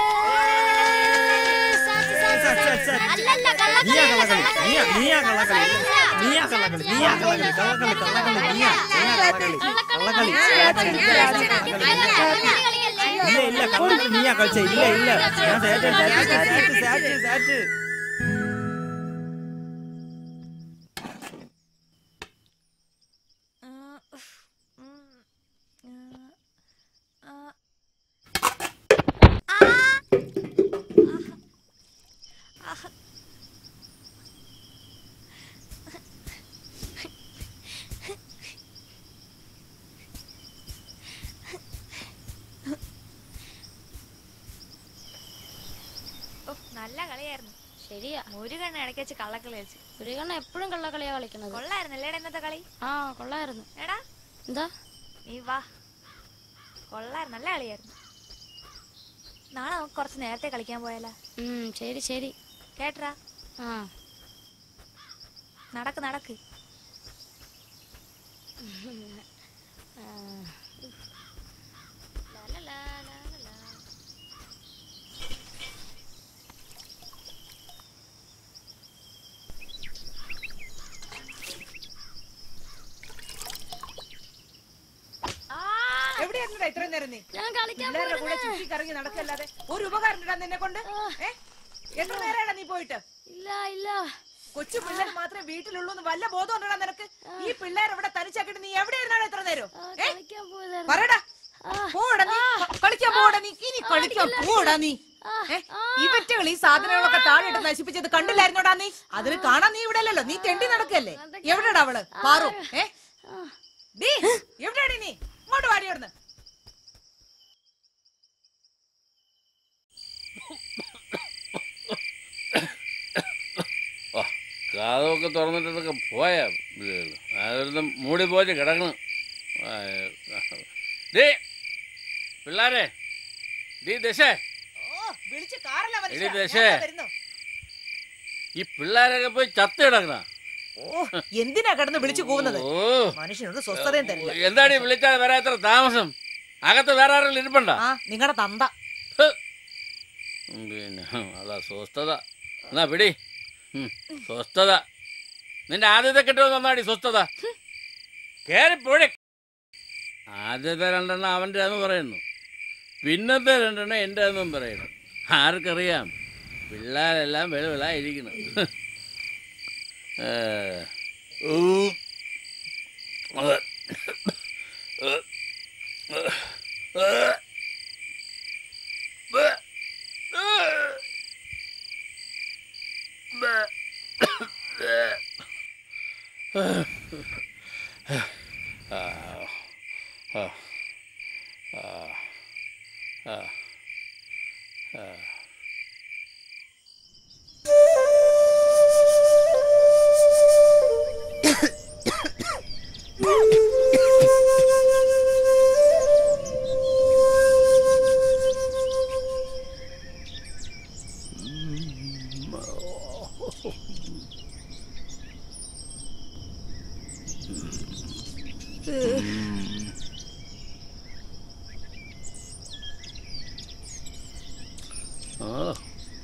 സെറ്റ് അല്ലല്ല നീയാ കള്ളക്കളി കള്ളക്കളി നീയാ നീയാ കള്ളക്കളി നീയാ കള്ളക്കളി നീയാ കള്ളക്കളി കള്ളക്കളി കള്ളക്കളി നീയാ നീയാ കള്ളക്കളി കള്ളക്കളി ഇല്ല ഇല്ല കള്ളക്കളി നീയാ കളിച്ച ഇല്ല ഇല്ല ഞാൻ സാറ്റ് സാറ്റ് സാറ്റ് സാറ്റ് ഓ, നല്ല കളിയായിരുന്നു ശരിയാ മുരുകണ്ണ ഇടയ്ക്ക് വെച്ച് കള്ളക്കളി കളിച്ചു മുരുകണ്ണ എപ്പോഴും കള്ളക്കളിയാ കളിക്കണത് കൊള്ളായിരുന്നു അല്ലേടാ ഇന്നത്തെ കളി ആ കൊള്ളായിരുന്നു എടാ എന്താ നീ വാ കൊള്ളായിരുന്നു നല്ല കളിയായിരുന്നു നാളെ നമുക്ക് കുറച്ച് നേരത്തെ കളിക്കാൻ പോയാലോ ഉം, ശരി ശരി കേട്ടറാ ആ നടക്ക് നടക്ക് ആ. ലാ, ലാ, ലാ, ലാ, ലാ, ലാ. എവിടെയായിരുന്നടാ ഇത്രയും നേരം നീ ഞാൻ കളിക്കാൻ പിള്ളേരുടെ കൂടെ പോയിരുന്നെ. ചുറ്റി കറങ്ങി നടക്കല്ലാതെ ഒരു ഉപകാരം ഇടാൻ നിന്നെ കൊണ്ട് ഏ? എത്ര നേരമാണ് നീ പോയിട്ട് ഇല്ല ഇല്ല കൊച്ചു പിള്ളേർ മാത്രമേ വീട്ടിലുള്ളൂ എന്ന് വല്ല ബോധം ഉണ്ടടാ നിനക്ക് ഈ പിള്ളേർ ഇവിടെ തനിച്ചാക്കിട്ട് നീ എവിടെ ഇരുന്നാണ് ഇത്ര നേരം ഏ? കളിക്കാൻ പോയതായിരുന്നു. പറയടാ പോടാ നീ ക- കളിക്കാൻ പോടാ നീ ഇനി കളിക്കാൻ പോടാ നീ ഏ? ഇവറ്റകൾ ഈ സാധനങ്ങളൊക്കെ താഴെ ഇട്ട് നശിപ്പിച്ചത് കണ്ടില്ലായിരുന്നോടാ നീ അതിന് കാണാൻ നീ ഇവിടെ അല്ലല്ലോ നീ തെണ്ടി നടക്കല്ലേ എവിടെടാ അവള് പാറു ഏ ഡീ എവിടെയാടി നീ ഇങ്ങോട്ട് വാടി അവിടുന്ന് ഓ കാതൊക്കെ തുറന്നിട്ടൊക്കെ പോയാ അതൊന്നും മൂടി പോയിട്ട് കിടക്കണം ആ, ഡേ പിള്ളാരെ ഡീ ദശേ ഓ വിളിച്ച് കാറല്ല എടി ദശേ വരുന്നു ഈ പിള്ളേരൊക്കെ പോയി ചത്ത് കിടക്കണ ഓ എന്തിനാ കിടന്ന് വിളിച്ചു കൂവുന്നത് ഓ മനുഷ്യനൊരു സ്വസ്ഥതയും തരില്ല എന്താടി വിളിച്ചാൽ വരാത്ര താമസം അകത്ത് വേറെ ആരെങ്കിലും ഇരിപ്പണ്ട ആ നിങ്ങളുടെ തന്ത പിന്നെ അതാ സ്വസ്ഥത എന്നാ പിടി ഉം, സ്വസ്ഥത നിന്റെ ആദ്യത്തെ കിട്ടുമെന്ന് ഒന്നാടി സ്വസ്ഥത കേറിപ്പോഴെ ആദ്യത്തെ രണ്ടെണ്ണം അവൻ്റെ എന്ന് പറയുന്നു പിന്നത്തെ രണ്ടെണ്ണം എൻ്റെ എന്നും പറയുന്നു ആർക്കറിയാം പിള്ളേരെല്ലാം വെളുവിളായിരിക്കണം ഏ, ഊ. ആ.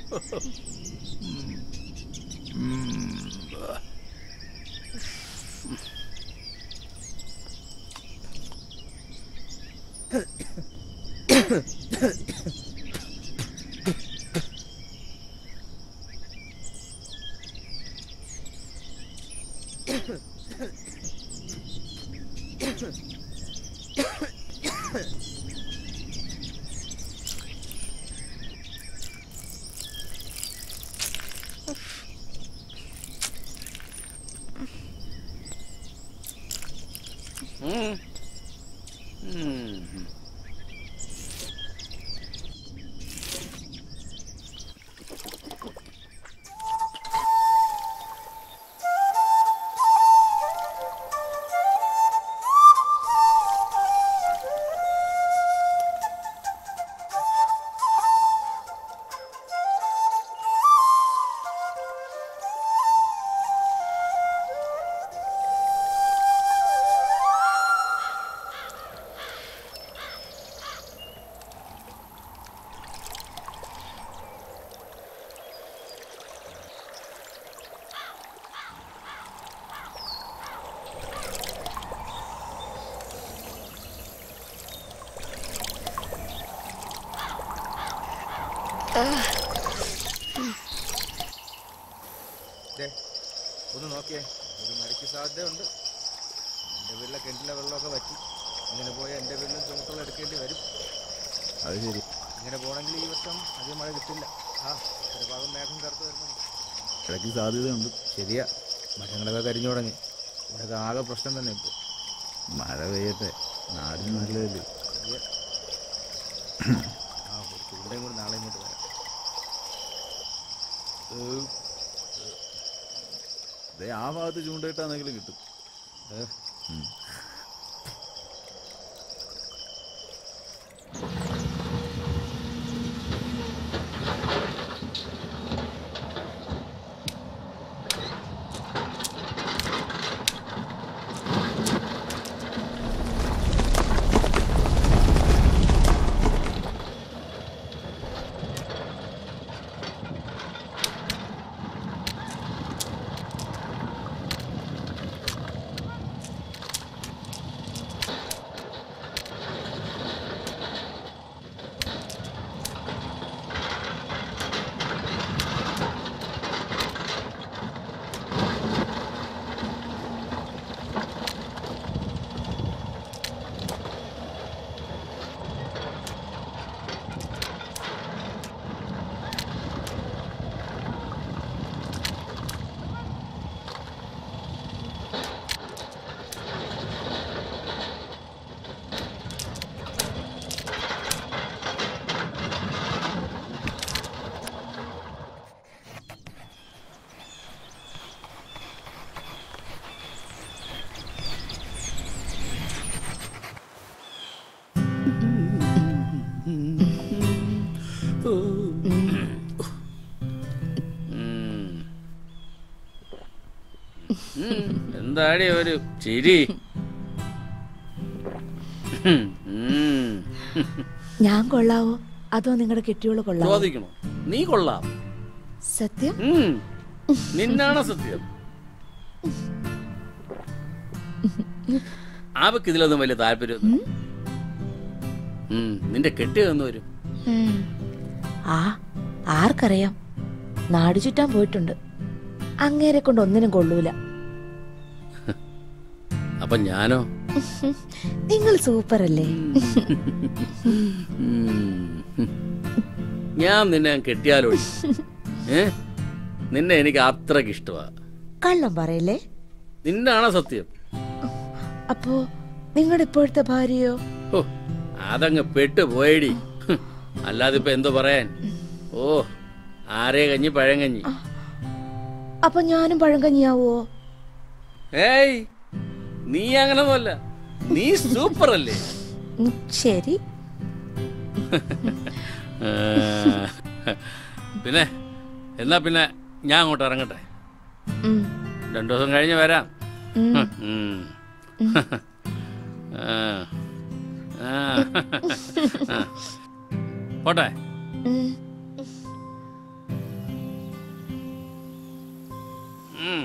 ഉം. ഉം. ദേ, ഒന്ന് നോക്കിയേ ഒരു മഴയ്ക്ക് സാധ്യതയുണ്ട് എൻ്റെ വീട്ടിലെ കിണറ്റിലെ വെള്ളമൊക്കെ വറ്റി ഇങ്ങനെ പോയാൽ എൻ്റെ വീട്ടിലും ചുമട്ടുള്ള എടുക്കേണ്ടി വരും അത് ശരി ഇങ്ങനെ പോകണമെങ്കിൽ ഈ വർഷം അധികം മഴ കിട്ടില്ല ആ ഒരു ഭാഗം മേഘം കറുത്ത് വരുന്നുണ്ട് ഇടയ്ക്ക് സാധ്യതയുണ്ട് ശരിയാ മരങ്ങളൊക്കെ കരിഞ്ഞു തുടങ്ങി ഇവിടെയൊക്കെ ആകെ പ്രശ്നം തന്നെ ഇപ്പോൾ മഴ പെയ്യട്ടെ നാടിന് നല്ലതല്ലേ ആ കുറച്ച് ഇവിടെയും കൂടി നാളെ ഇങ്ങോട്ട് വരാം ഏ, ദേ ആ ഭാഗത്ത് ചൂണ്ടയിട്ടാണെങ്കിലും കിട്ടും ഏ, ഉം. ഉം, എന്താടി ഒരു ചിരി ഉം, ഉം. ഞാൻ കൊള്ളാവോ അതോ നിങ്ങളുടെ കെട്ടിയോള് കൊള്ളാവോ ചോദിക്കണോ നീ കൊള്ളാം സത്യം ഉം, നിന്നാണ് സത്യം അവക്ക് ഇതിലൊന്നും വലിയ താല്പര്യം നിന്റെ കെട്ടി വന്നു വരും ഉം. ആ ആർക്കറിയാം നാട് ചുറ്റാൻ പോയിട്ടുണ്ട് അങ്ങേരെ കൊണ്ട് ഒന്നിനും കൊള്ളൂല അപ്പൊ ഞാനോ നിങ്ങൾ സൂപ്പർ അല്ലേ ഉം. ഞാൻ നിന്നെ കെട്ടിയാലോ ഏ നിന്നെ എനിക്ക് അത്രക്ക് ഇഷ്ടമാ കള്ളം പറയല്ലേ നിന്നാണ് സത്യം അപ്പോ നിങ്ങളുടെ ഇപ്പോഴത്തെ ഭാര്യയോ ഓ അതങ്ങ് പെട്ടു പോയടി ഹും, അല്ലാതെ ഇപ്പൊ എന്തോ പറയാൻ ഓ ആരേ കഞ്ഞി പഴങ്കഞ്ഞി അപ്പൊ ഞാനും പഴങ്കഞ്ഞിയാവോ ഏയ് നീ അങ്ങനൊന്നുമല്ല നീ സൂപ്പർ അല്ലേ ഉം, ശരി ആ, പിന്നെ എന്നാ പിന്നെ ഞാൻ അങ്ങോട്ട് ഇറങ്ങട്ടെ ഉം. രണ്ടു ദിവസം കഴിഞ്ഞ് വരാം ഉം. ഉം. ആ. ആ. ആ. പോട്ടെ ഉം. ഉം.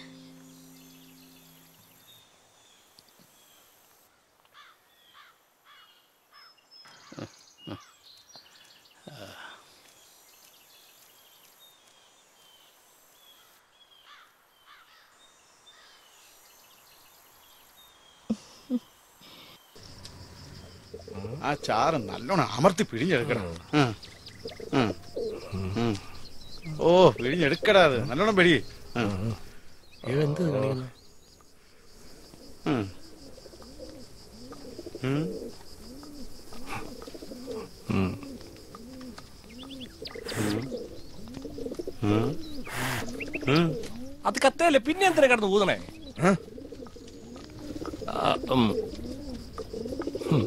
ആ ചാറ് നല്ലോണം അമർത്തി പിഴിഞ്ഞെടുക്കണം ആ. ആ. ഉം. ഓ പിഴിഞ്ഞെടുക്കടാ അത് നല്ലോണം പിടി ആ. എന്ത് കാണിക്കുന്നെ? ഉം. ഉം. ഉം. ഉം. ഉം. അത് കത്തയല്ലേ പിന്നെ എന്തിനാ കിടന്ന് ഊതണേ ആ, ഉം. ഉം.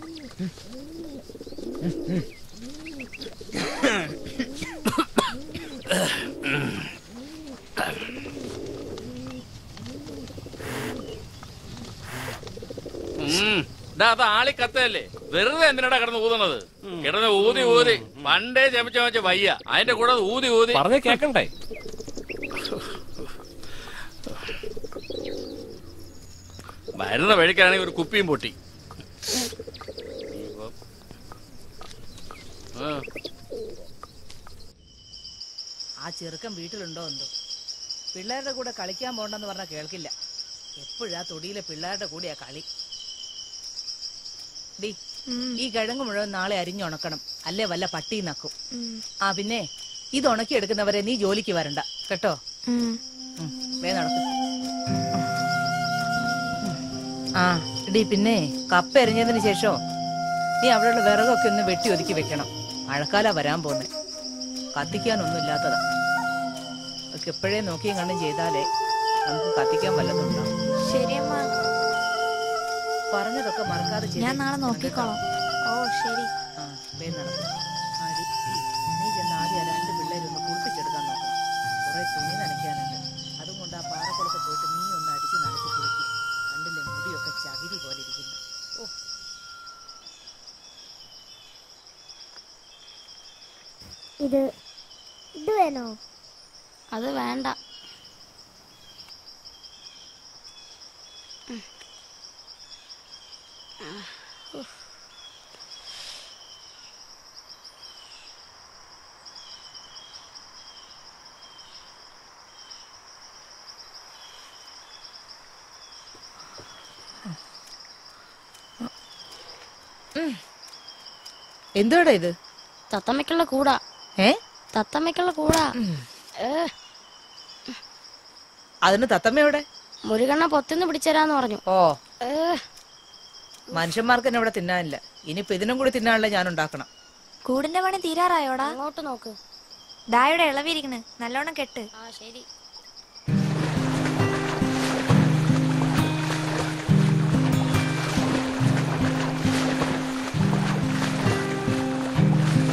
ഉം. ഡാ, അത് ആളി കത്തല്ലേ വെറുതെ എന്തിനാടാ കിടന്ന് ഊതണത് കിടന്ന് ഊതി ഊതി പണ്ടേ ചമച്ച ചമച്ച വയ്യ അതിന്റെ കൂടെ ഊതി ഊതി പറഞ്ഞ കേക്കണ്ടേ വരുന്ന വഴിക്കാണെങ്കിൽ ഒരു കുപ്പിയും പൊട്ടി ആ. ആ ചെറുക്കൻ വീട്ടിലുണ്ടോ എന്തോ പിള്ളേരുടെ കൂടെ കളിക്കാൻ പോണ്ടെന്ന് പറഞ്ഞാൽ കേൾക്കില്ല എപ്പോഴാ തൊടിയിലെ പിള്ളേരുടെ കൂടെയാ കളി ഡി ഈ കിഴങ്ങ് മുഴുവൻ നാളെ അരിഞ്ഞുണക്കണം അല്ലേ വല്ല പട്ടി നക്കും ആ പിന്നെ ഇത് ഉണക്കി എടുക്കുന്നവരെ നീ ജോലിക്ക് വരണ്ട കേട്ടോ ഉം, വേ നടക്ക് ആ ഡി പിന്നെ കപ്പ എറിഞ്ഞതിന് ശേഷം നീ അവിടെയുള്ള വിറകൊക്കെ ഒന്ന് വെട്ടി ഒതുക്കി വെക്കണം മഴക്കാല വരാൻ പോന്നെ കത്തിക്കാനൊന്നും ഇല്ലാത്തതാ അതൊക്കെ എപ്പോഴേ നോക്കിയും കണ്ടും ചെയ്താലേ നമുക്ക് കത്തിക്കാൻ വല്ലതും ഉണ്ടാവും ശരിയമ്മ പറഞ്ഞതൊക്കെ മറക്കാതെ ചെയ്തേ. ഞാൻ നാളെ നോക്കിക്കോളാം ഓ ശരി ആ, വേഗം നടക്ക്. ആ, ഡി, നീ ചെന്ന് ആദ്യം ആ രണ്ട് പിള്ളേരൊന്ന് കുളിപ്പിച്ചെടുക്കാൻ നോക്കണം കുറെ തുണി നനയ്ക്കാനുണ്ട് അതും കൊണ്ട് ആ പാറക്കുളത്ത് പോയിട്ട് നീ ഒന്ന് അടിച്ച് നനച്ച് കുളിക്കും കണ്ടില്ലേ മുടിയൊക്കെ ചകിരി പോലെ ഇരിക്കുന്നു ഓ ഇത് ഇത് വേണോ അത് വേണ്ട എന്തുവാടാ ഇത് തത്തമ്മയ്ക്കുള്ള കൂടാ ഏ തത്തമ്മയ്ക്കുള്ള കൂടാ ഏ, അതിന് തത്തമ്മയോടെ മുരുകണ്ണ പൊത്തിന്ന് പിടിച്ചരാന്ന് പറഞ്ഞു ഓ ഏ, മനുഷ്യന്മാർക്ക് എന്നെ ഇവിടെ തിന്നാനില്ല ഇനിയിപ്പോ ഇതിനും കൂടി തിന്നാനുള്ള ഞാൻ ഉണ്ടാക്കണം കൂടിന്റെ പണി തീരാറായോടാ അങ്ങോട്ട് നോക്ക് ദായുടെ ഇളവിരിക്കണ് നല്ലോണം കെട്ട് ആ ശരി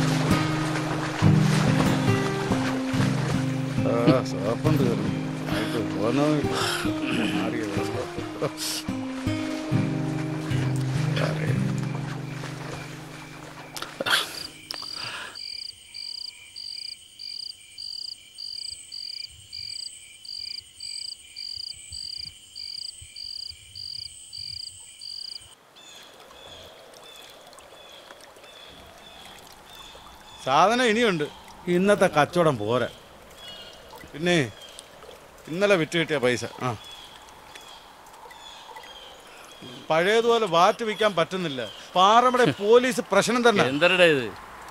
ആ, സോപ്പം തീർന്നു. സാധനം ഇനിയുണ്ട് ഇന്നത്തെ കച്ചവടം പോരാ പിന്നെ ഇന്നലെ വിറ്റ് കിട്ടിയ പൈസ ആ പഴയതുപോലെ വാറ്റ് വിൽക്കാൻ പറ്റുന്നില്ല പാറമട പോലീസ് പ്രശ്നം തന്നെ എന്തരടാ ഇത്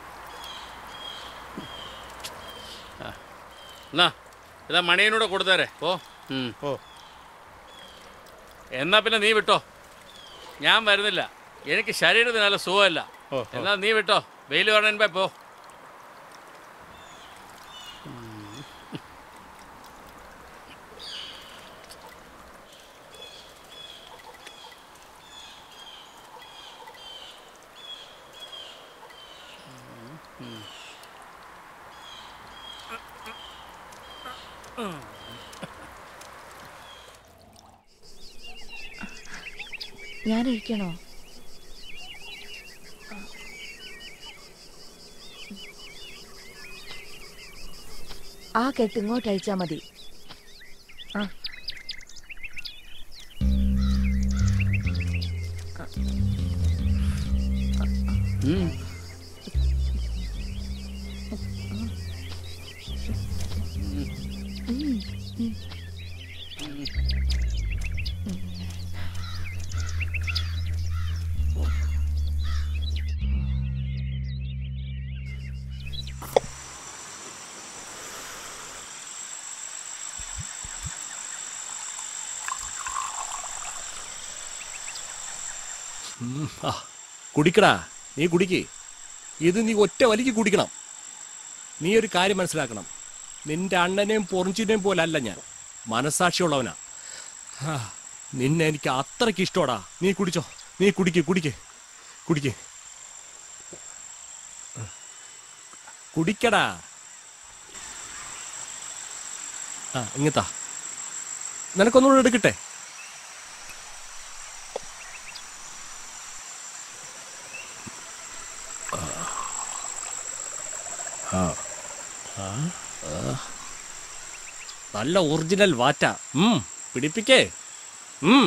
ആ. എന്നാ ഇതാ മണിയനൂടെ കൊടുത്തേരെ ഓ ഓ എന്നാ പിന്നെ നീ വിട്ടോ ഞാൻ വരുന്നില്ല എനിക്ക് ശരീരത്തിന് നല്ല സുഖമല്ല ഓ, എന്നാ നീ വിട്ടോ വെയിൽ പറഞ്ഞ പോ ഞാൻ ഒഴിക്കണോ ആ കെട്ട് ഇങ്ങോട്ട് അയച്ചാ മതി ആ ഉം, ഉം. ഉം, ആ, കുടിക്കടാ നീ കുടിക്ക് ഇത് നീ ഒറ്റ വലിക്ക് കുടിക്കണം നീ ഒരു കാര്യം മനസ്സിലാക്കണം നിന്റെ അണ്ണനെയും പൊറിഞ്ചിനെയും പോലെ അല്ല ഞാൻ മനസാക്ഷിയുള്ളവനാ ആ, നിന്നെ എനിക്ക് അത്രയ്ക്ക് ഇഷ്ടോടാ നീ കുടിച്ചോ നീ കുടിക്ക് കുടിക്ക് കുടിക്ക് കുടിക്കടാ ആ ഇങ്ങത്താ നിനക്കൊന്നുകൂടെ എടുക്കട്ടെ നല്ല ഒറിജിനൽ വാറ്റ ഉം പിടിപ്പിക്കേ ഉം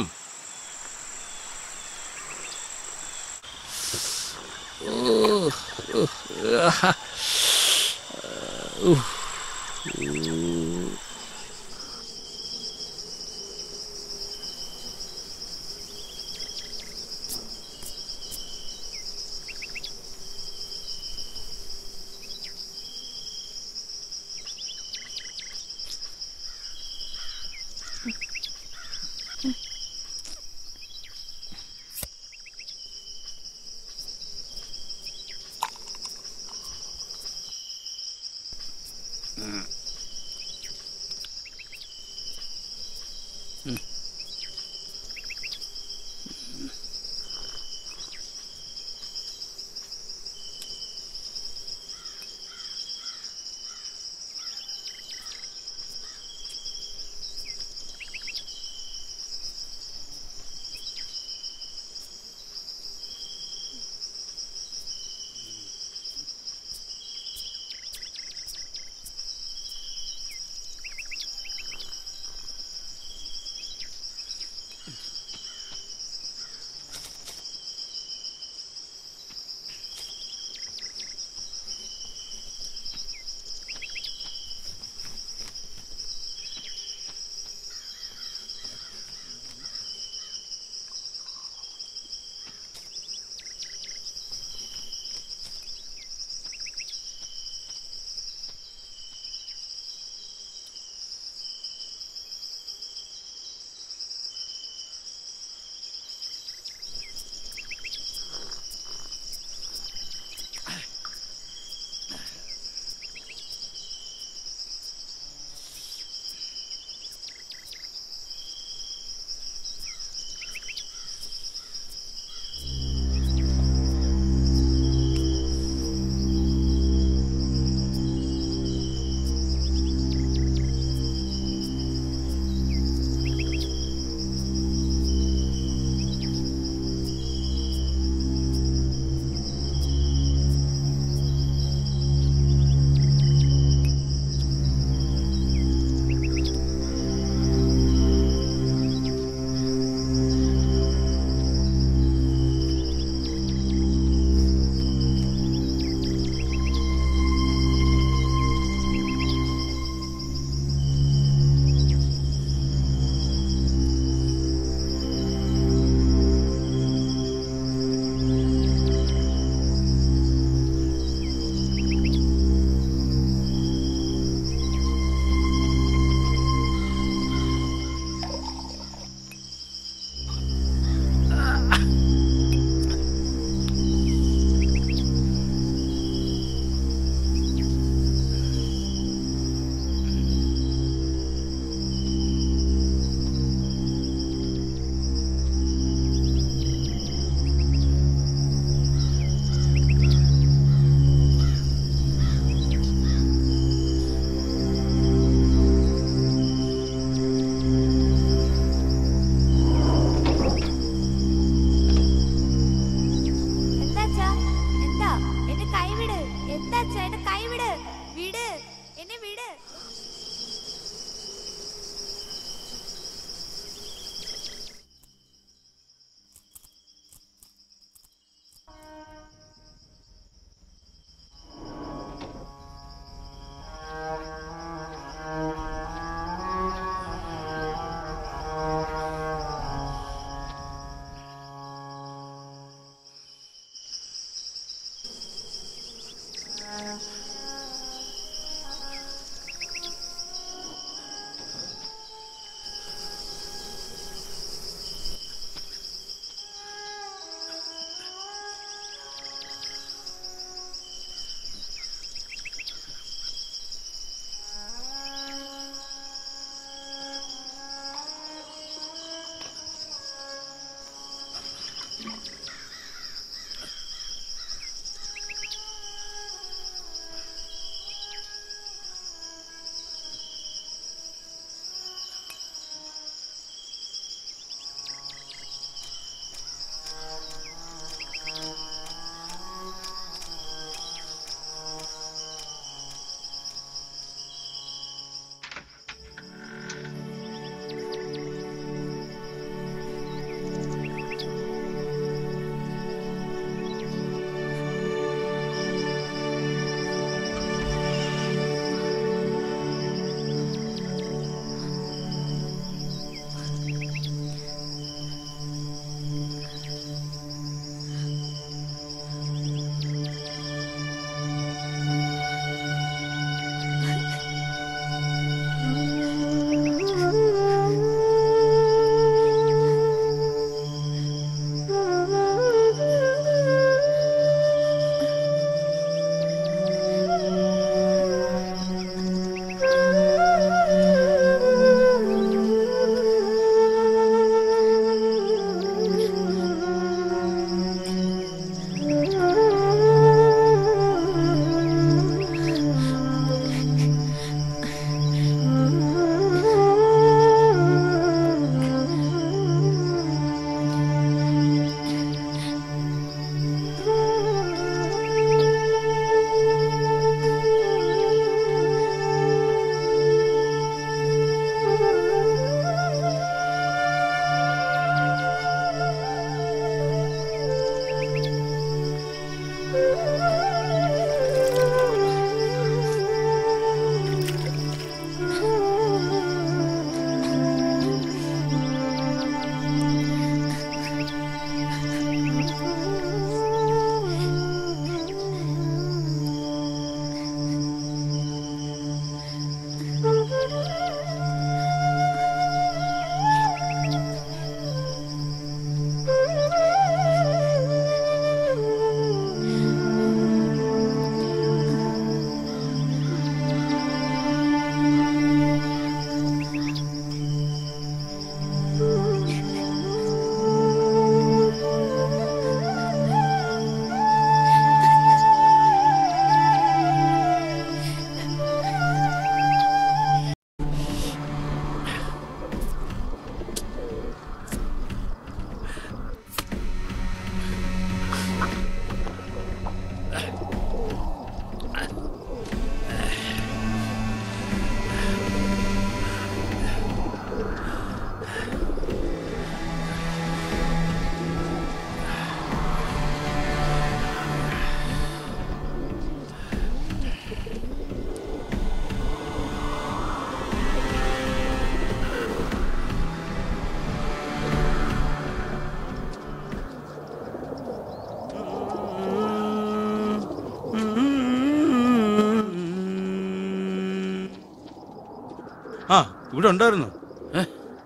ആ ഇവിടെ ഉണ്ടായിരുന്നു ഏ?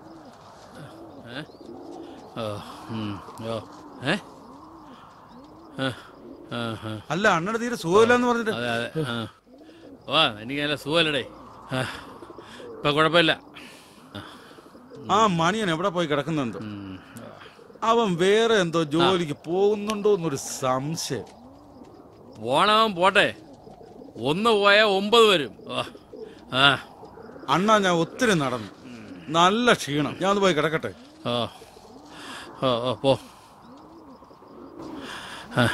ഓ, ഉം, ഓ, ഏ? ആ, ആ, ആ. അല്ല അണ്ണയുടെ തീരെ സുഖമില്ലെന്ന് പറഞ്ഞിട്ട് അതെ അതെ ആ. ഓ എനിക്ക് നല്ല സുഖമല്ലടേ ആ, ഇപ്പൊ കുഴപ്പമില്ല ആ മണിയൻ എവിടെ പോയി കിടക്കുന്നുണ്ട് അവൻ വേറെ എന്തോ ജോലിക്ക് പോകുന്നുണ്ടോ എന്നൊരു സംശയം പോണവൻ പോട്ടെ ഒന്ന് പോയാൽ ഒമ്പത് വരും ഓ, ആ അണ്ണാ ഞാൻ ഒത്തിരി നടന്നു നല്ല ക്ഷീണം ഞാൻ ഒന്ന് പോയി കിടക്കട്ടെ ഓ ഓ ഓ പോ ആ.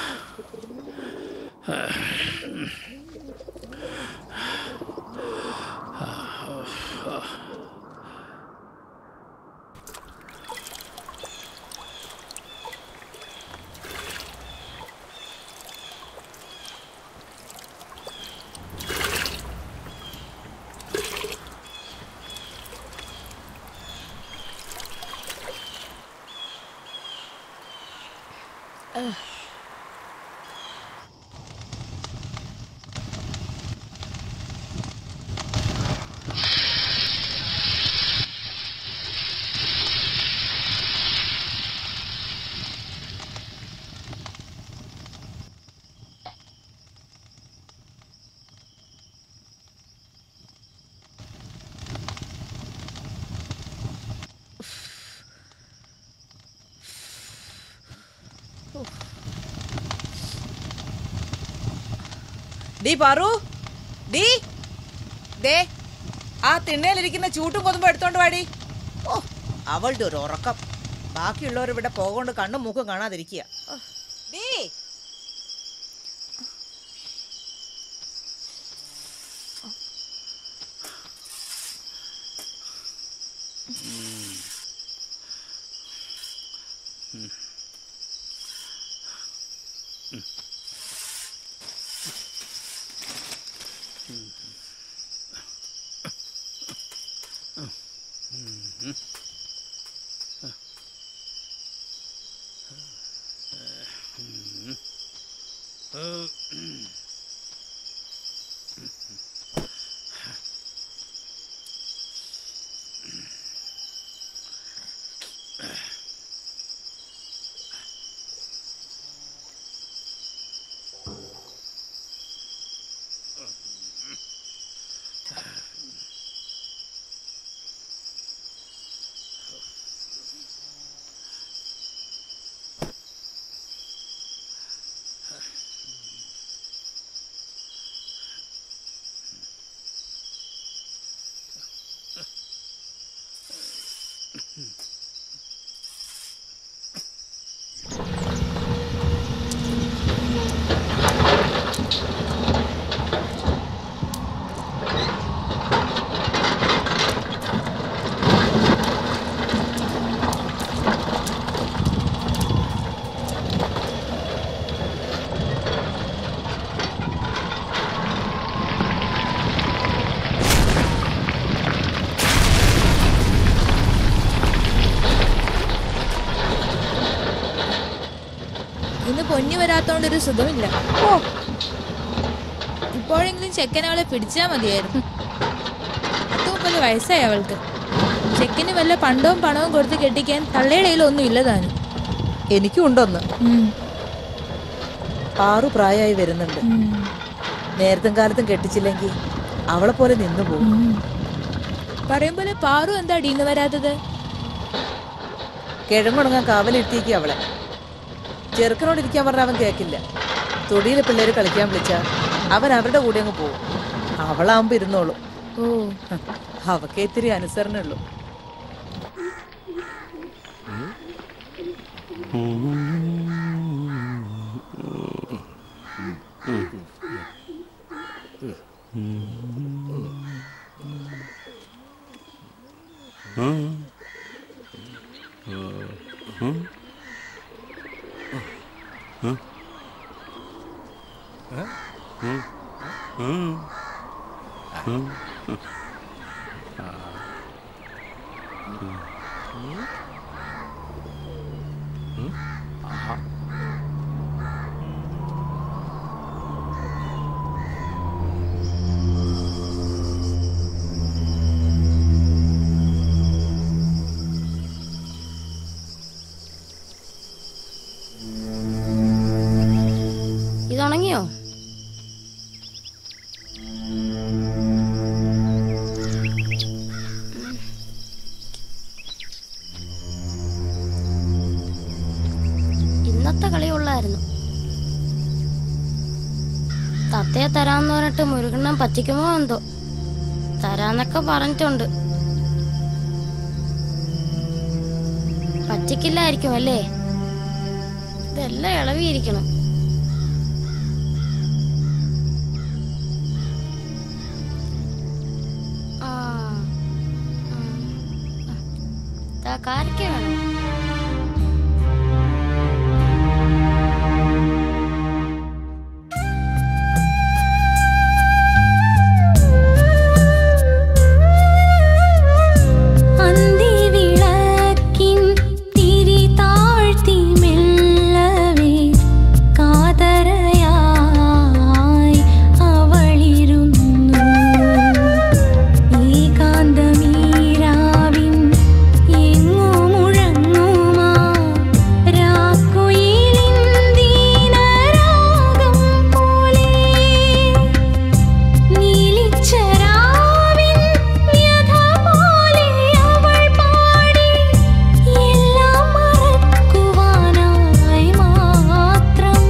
ഡീ പാറു ഡീ ദേ ആ തിണ്ണയിലിരിക്കുന്ന ചൂട്ടും കൊതുമ്പോ എടുത്തോണ്ട് വാടി ഓ അവളുടെ ഒരു ഉറക്കം ബാക്കിയുള്ളവർ ഇവിടെ പോകൊണ്ട് കണ്ണും മൂക്കും കാണാതിരിക്കുക ഡീ ഇന്ന് പൊന്നി വരാത്തോണ്ട് ഒരു സുഖമില്ല ഓ ഇപ്പോഴെങ്കിലും ചെക്കൻ അവളെ പിടിച്ചാ മതിയായിരുന്നു പത്ത് മുപ്പത് വയസ്സായി അവൾക്ക് ചെക്കന് വല്ല പണ്ടവും പണവും കൊടുത്ത് കെട്ടിക്കാൻ തള്ളയുടെ കയ്യിലൊന്നും ഇല്ല താനും എനിക്കും ഉണ്ടോന്ന് ആറു പ്രായമായി വരുന്നുണ്ട് നേരത്തും കാലത്തും കെട്ടിച്ചില്ലെങ്കിൽ അവളെ പോലെ നിന്നു പോകും പറയുമ്പോലെ പാറു എന്താ ഡീന്ന് വരാത്തത് കിഴങ്ങുണങ്ങാൻ കാവലിരുത്തിയേക്ക് അവളെ ചെറുക്കനോട് ഇരിക്കാൻ പറഞ്ഞ അവൻ കേക്കില്ല തൊടിയിലെ പിള്ളേര് കളിക്കാൻ വിളിച്ച അവൻ അവരുടെ കൂടെ അങ്ങ് പോകും അവളാവുമ്പോ ഇരുന്നോളൂ ഓ അവക്കേ ഇത്തിരി അനുസരണുള്ളൂ ഉണ്ടായിരുന്നു തത്തയെ തരാന്ന് പറഞ്ഞിട്ട് മുരുകണ്ണം പറ്റിക്കുമോ എന്തോ തരാന്നൊക്കെ പറഞ്ഞിട്ടുണ്ട് പറ്റിക്കില്ലായിരിക്കും അല്ലേ ഇതെല്ലാം ഇളവിയിരിക്കണം ആ ദാ കാരക്ക വേണം അന്തിവിളക്കിൻ തിരി താഴ്ത്തി മെല്ലവേ കാതരയായി അവളിരുന്നു ഏകാന്തമീരാവിൻ എങ്ങോ മുഴങ്ങുമാ രാക്കുയിലിന്ദീനരാഗം പോലെ നീലിച്ചരാവിൻ വ്യഥ പോലെ അവൾ പാടി എല്ലാം മറക്കുവാനായി മാത്രം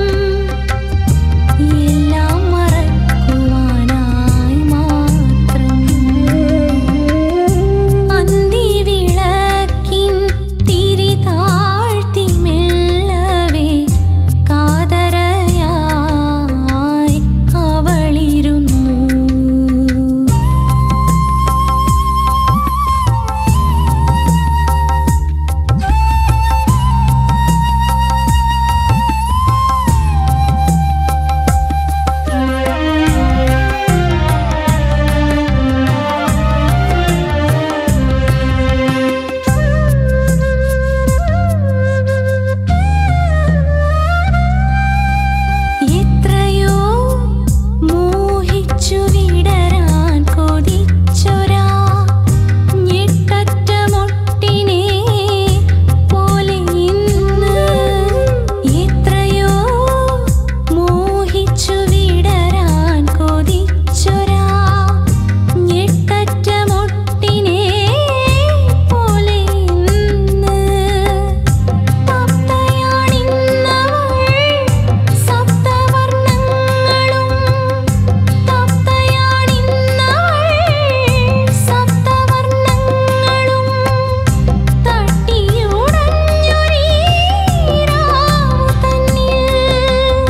എല്ലാം മറക്കുവാനായി മാത്രം അന്തിവിളക്കിൻ തിരി താഴ്ത്തി മെല്ലവേ കാതരയായി അവളിരുന്നു എത്രയോ മോഹിച്ചു വിടരാൻ കൊതിച്ചൊരാ ഞെട്ടറ്റ മൊട്ടിനെ പോലെ ഇന്ന് എത്രയോ മോഹിച്ചു വിടരാൻ കൊതിച്ചൊരാ ഞെട്ടറ്റ മൊട്ടിനെ പോലെ ഇന്ന് തത്തയാണിന്നവൾ സപ്തവർണ്ണങ്ങളും തത്തയാണിന്നവൾ സപ്തവർണ്ണങ്ങളും തട്ടിയുടഞ്ഞൊരീ രാവു തന്നിൽ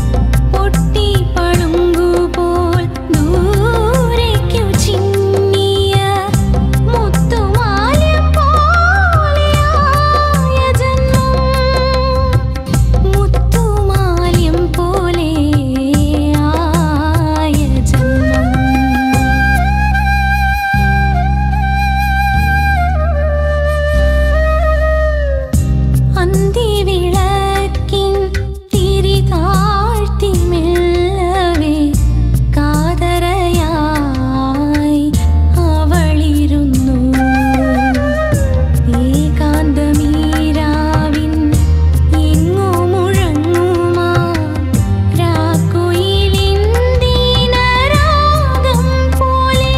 പൊട്ടിപ്പളുങ്കുപോൽ ദൂരേക്കു ചിന്നിയ മുത്തുമാല്യം പോലെയായ ജന്മം മുത്തുമാല്യം പോലെയായ ജന്മം അന്തിവിളക്കിൻ തിരി താഴ്ത്തി മെല്ലവേ കാതരയായി അവളിരുന്നു ഏകാന്തമീരാവിൻ എങ്ങോ മുഴങ്ങുമാ രാക്കുയിലിന്ദീനരാഗം പോലെ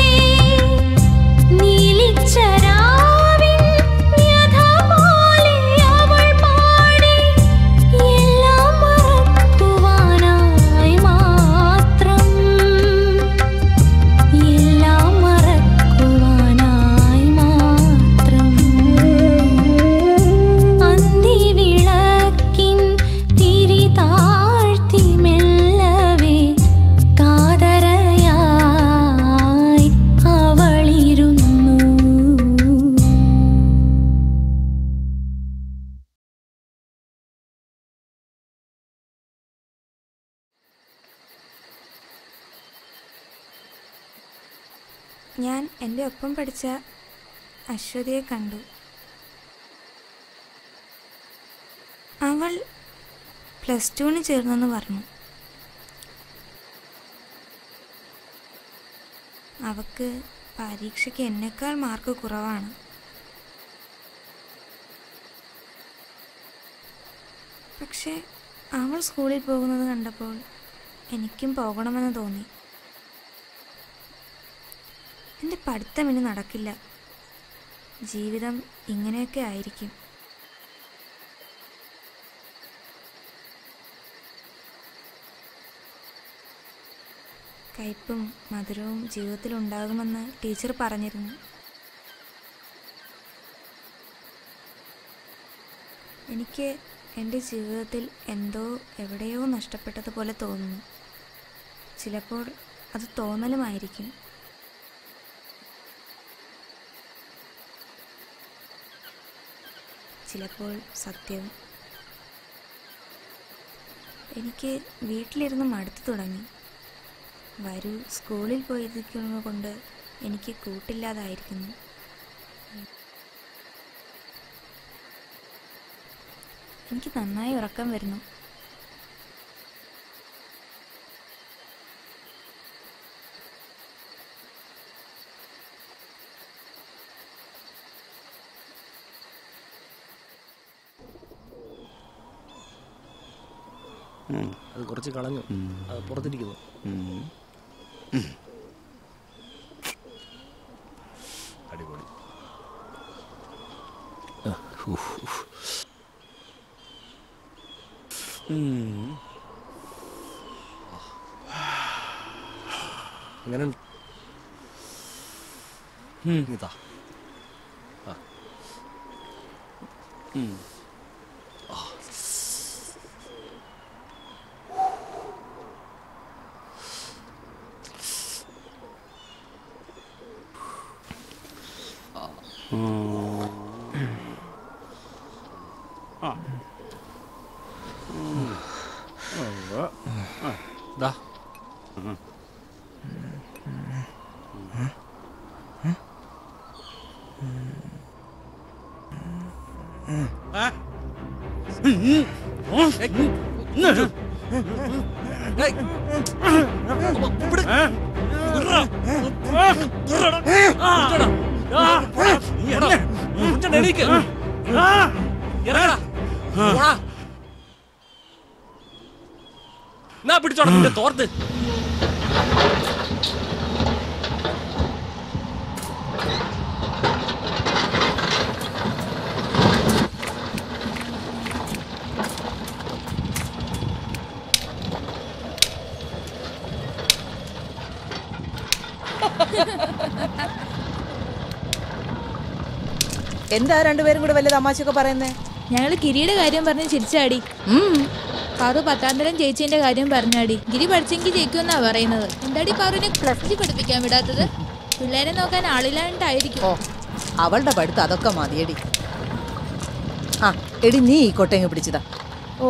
നീലിച്ചരാവിൻ വ്യഥ പോലെ അവൾ പാടി എല്ലാം മറക്കുവാനായി മാത്രം എല്ലാം മറക്കുവാനായി മാത്രം അന്തിവിളക്കിൻ തിരി താഴ്ത്തി മെല്ലവേ കാതരയായി അവളിരുന്നു ഞാൻ എൻ്റെ ഒപ്പം പഠിച്ച അശ്വതിയെ കണ്ടു അവൾ പ്ലസ് ടുവിന് ചേർന്നെന്ന് പറഞ്ഞു അവക്ക് പരീക്ഷയ്ക്ക് എന്നേക്കാൾ മാർക്ക് കുറവാണ് പക്ഷേ അവൾ സ്കൂളിൽ പോകുന്നത് കണ്ടപ്പോൾ എനിക്കും പോകണമെന്ന് തോന്നി എൻ്റെ പഠിത്തം ഇനി നടക്കില്ല ജീവിതം ഇങ്ങനെയൊക്കെ ആയിരിക്കും കയ്പും മധുരവും ജീവിതത്തിൽ ഉണ്ടാകുമെന്ന് ടീച്ചർ പറഞ്ഞിരുന്നു എനിക്ക് എൻ്റെ ജീവിതത്തിൽ എന്തോ എവിടെയോ നഷ്ടപ്പെട്ടതുപോലെ തോന്നുന്നു ചിലപ്പോൾ അത് തോന്നലുമായിരിക്കും ചിലപ്പോൾ സത്യവും എനിക്ക് വീട്ടിലിരുന്ന് മടുത്തു തുടങ്ങി വരൂ സ്കൂളിൽ പോയിരിക്കുന്നത് കൊണ്ട് എനിക്ക് കൂട്ടില്ലാതായിരിക്കുന്നു എനിക്ക് നന്നായി ഉറക്കം വരുന്നു അത് കുറച്ച് കളഞ്ഞു അത് പുറത്തിരിക്കുന്നു അടിപൊളി അങ്ങനെ ഇതാ ആ. ഉം. ആ. ആ ദാ എന്നാ പിടിച്ചോടാ നിന്റെ തോർത്ത് എന്താ രണ്ടുപേരും കൂടെ വലിയ തമാശയൊക്കെ പറയുന്നേ ഞങ്ങൾ ഗിരിയുടെ കാര്യം പറഞ്ഞ് ചിരിച്ചാടി പാറു പത്താം തരം ചേച്ചീന്റെ കാര്യം പറഞ്ഞാടി ഗിരി പഠിച്ചെങ്കിൽ ജയിക്കുമെന്നാ പറയുന്നത് എന്താടി പാറുവിനെ പ്ലസ് പഠിപ്പിക്കാൻ വിടാത്തത് പിള്ളേരെ നോക്കാൻ ആളില്ലാണ്ടായിരിക്കും അവളുടെ പഠിത്തം അതൊക്കെ മതിയടി ആ എടി നീ ഈ കൊട്ടയങ്ങ് പിടിച്ചതാ ഓ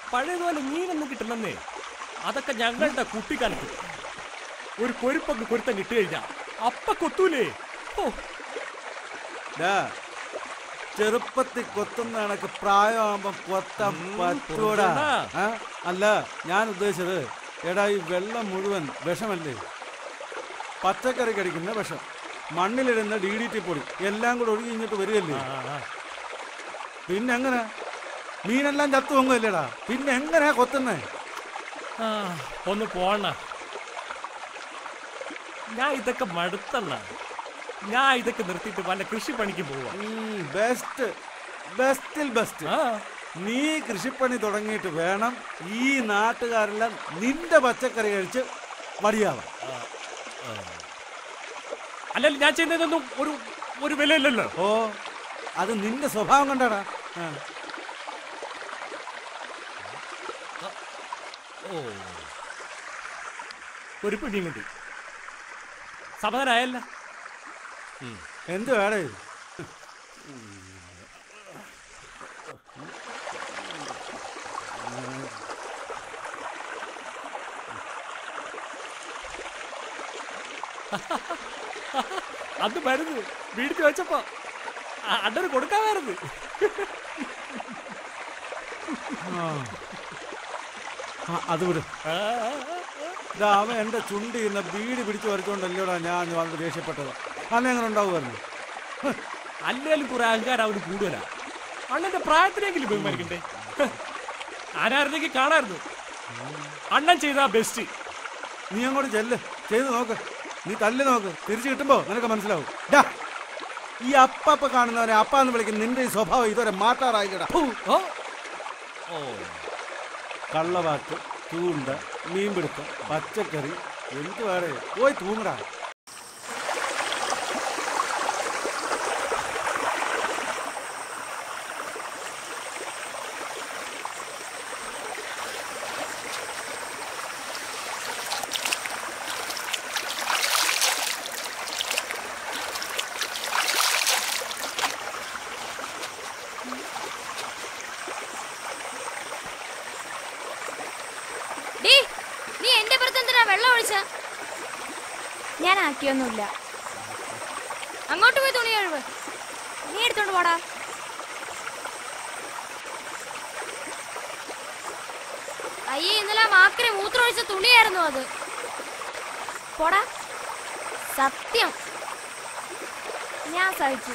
പഴയതുപോലെ മീനൊന്നും കിട്ടണമെന്നേ അതൊക്കെ ഞങ്ങളുടെ കുട്ടിക്കാലത്ത് ഒരു കൊരുപ്പൊക്കെ കൊരുത്തം കിട്ടി കഴിഞ്ഞാ അപ്പ കൊത്തൂലേ ഓ ഡാ, ചെറുപ്പത്തിൽ കൊത്തുന്ന കണക്ക് പ്രായമാകുമ്പോ കൊത്താൻ പറ്റൂടാ പൊറുക്കണ്ടാ. ആ? അല്ല ഞാൻ ഉദ്ദേശിച്ചത് എടാ ഈ വെള്ളം മുഴുവൻ വിഷമല്ലേ പച്ചക്കറി കടിക്കുന്ന വിഷം മണ്ണിലിടുന്ന ഡി ഡി ടി പൊടി എല്ലാം കൂടെ ഒഴുകി ഇങ്ങോട്ട് വരികയല്ലേ പിന്നെ എങ്ങനെ മീനെല്ലാം ചത്തു പൊങ്ങുമല്ലേടാ പിന്നെ എങ്ങനെയാ കൊത്തുന്നേ ആ, ഒന്ന് പോണ ഞാൻ ഇതൊക്കെ മടുത്തണ്ണ ഞാൻ ഇതൊക്കെ നിർത്തിയിട്ട് വല്ല കൃഷിപ്പണിക്ക് പോവാ ബെസ്റ്റ് ബെസ്റ്റിൽ ബെസ്റ്റ് നീ കൃഷിപ്പണി തുടങ്ങിയിട്ട് വേണം ഈ നാട്ടുകാരെല്ലാം നിന്റെ പച്ചക്കറി കഴിച്ച് മടിയാവാം അല്ലെങ്കിൽ ഞാൻ ചെയ്യുന്നതൊന്നും ഒരു ഒരു വിലയില്ലല്ലോ ഓ അത് നിന്റെ സ്വഭാവം കണ്ടാടാ ആ. ഓ ഒരു പിടിയും കിട്ടി സമാധാനായല്ല എന്ത് വേണേ അത് മരുന്ന് വീട്ടിൽ വെച്ചപ്പോ അ- അണ്ണന് കൊടുക്കാമായിരുന്നു ആ, അത് വിട് ദാ, അവൻ എന്റെ ചുണ്ടി ഇന്ന് ബീഡി പിടിച്ചു വരച്ചോണ്ടല്ലോടാ ഞാൻ വളരെ ദേഷ്യപ്പെട്ടത് അന്നെ എങ്ങനെ ഉണ്ടാവുമായിരുന്നു അല്ലേലും കുറെ അഹങ്കാരം അവന് കൂടുതലാ അണ്ണന്റെ പ്രായത്തിനെങ്കിലും ബഹുമാനിക്കണ്ടേ ആരായിരുന്നെങ്കിൽ കാണായിരുന്നു അണ്ണൻ ചെയ്താ ബെസ്റ്റ് നീ അങ്ങോട്ട് ചെല്ല് ചെയ്ത് നോക്ക് നീ തല്ല് നോക്ക് തിരിച്ചു കിട്ടുമ്പോ നിനക്ക് മനസ്സിലാവും ഡാ, ഈ അപ്പപ്പ കാണുന്നവനെ അപ്പ എന്ന് വിളിക്കുന്ന നിന്റെ ഈ സ്വഭാവം ഇതുവരെ മാറ്റാറായില്ലടാ കള്ളവാക്ക് ചൂണ്ട മീൻപിടുത്തം പച്ചക്കറി എന്ത് വേറെ പോയി തൂങ്ങടാ ഡീ നീ എന്റെ പുറത്ത് എന്തിനാ വെള്ളം ഒഴിച്ച ഞാൻ ആക്കിയൊന്നുമില്ല അങ്ങോട്ട് പോയി തുണി കഴിവ് നീ എടുത്തോണ്ട് പോടാ അയ്യേ ഇന്നലെ ആ മാക്കിനെ മൂത്രം ഒഴിച്ച തുണിയായിരുന്നു അത് പോടാ സത്യം ഞാൻ സഹിച്ചു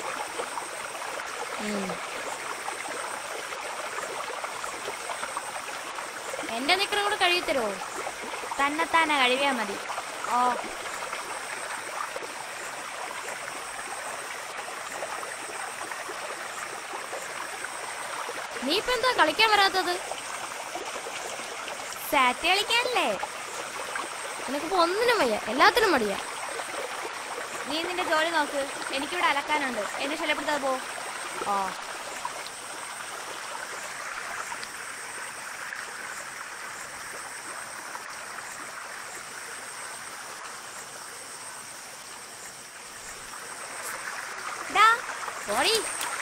എന്റെ നിക്കറും കൂടെ കഴിയത്തരോ തന്നെത്താനെ കഴിവിയാ മതി ഓ നീ ഇപ്പൊ എന്താ കളിക്കാൻ വരാത്തത് സാറ്റ് കളിക്കാനല്ലേ നിനക്കിപ്പോ ഒന്നിനും വയ്യ എല്ലാത്തിനും മടിയാ നീ നിന്റെ ജോലി നോക്ക് എനിക്കിവിടെ അലക്കാനുണ്ട് എന്നെ ശല്യപ്പെടുത്താതെ പോ ഓ ഡാ പോടി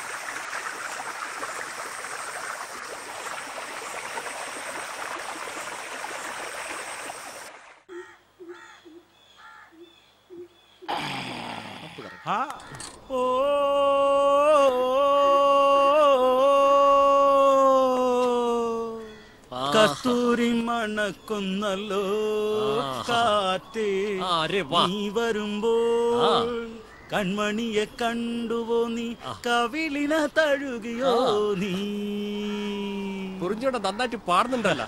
ആ ഓ കസ്തൂരി മണക്കുന്നല്ലോ കാറ്റേ അരെ വാ. നീ വരുമ്പോൾ കൺമണിയെ കണ്ടുവോ നീ കവിളിന തഴുകിയോ നീ കുറിഞ്ഞോടെ നന്നായിട്ട് പാടുന്നുണ്ടല്ലോ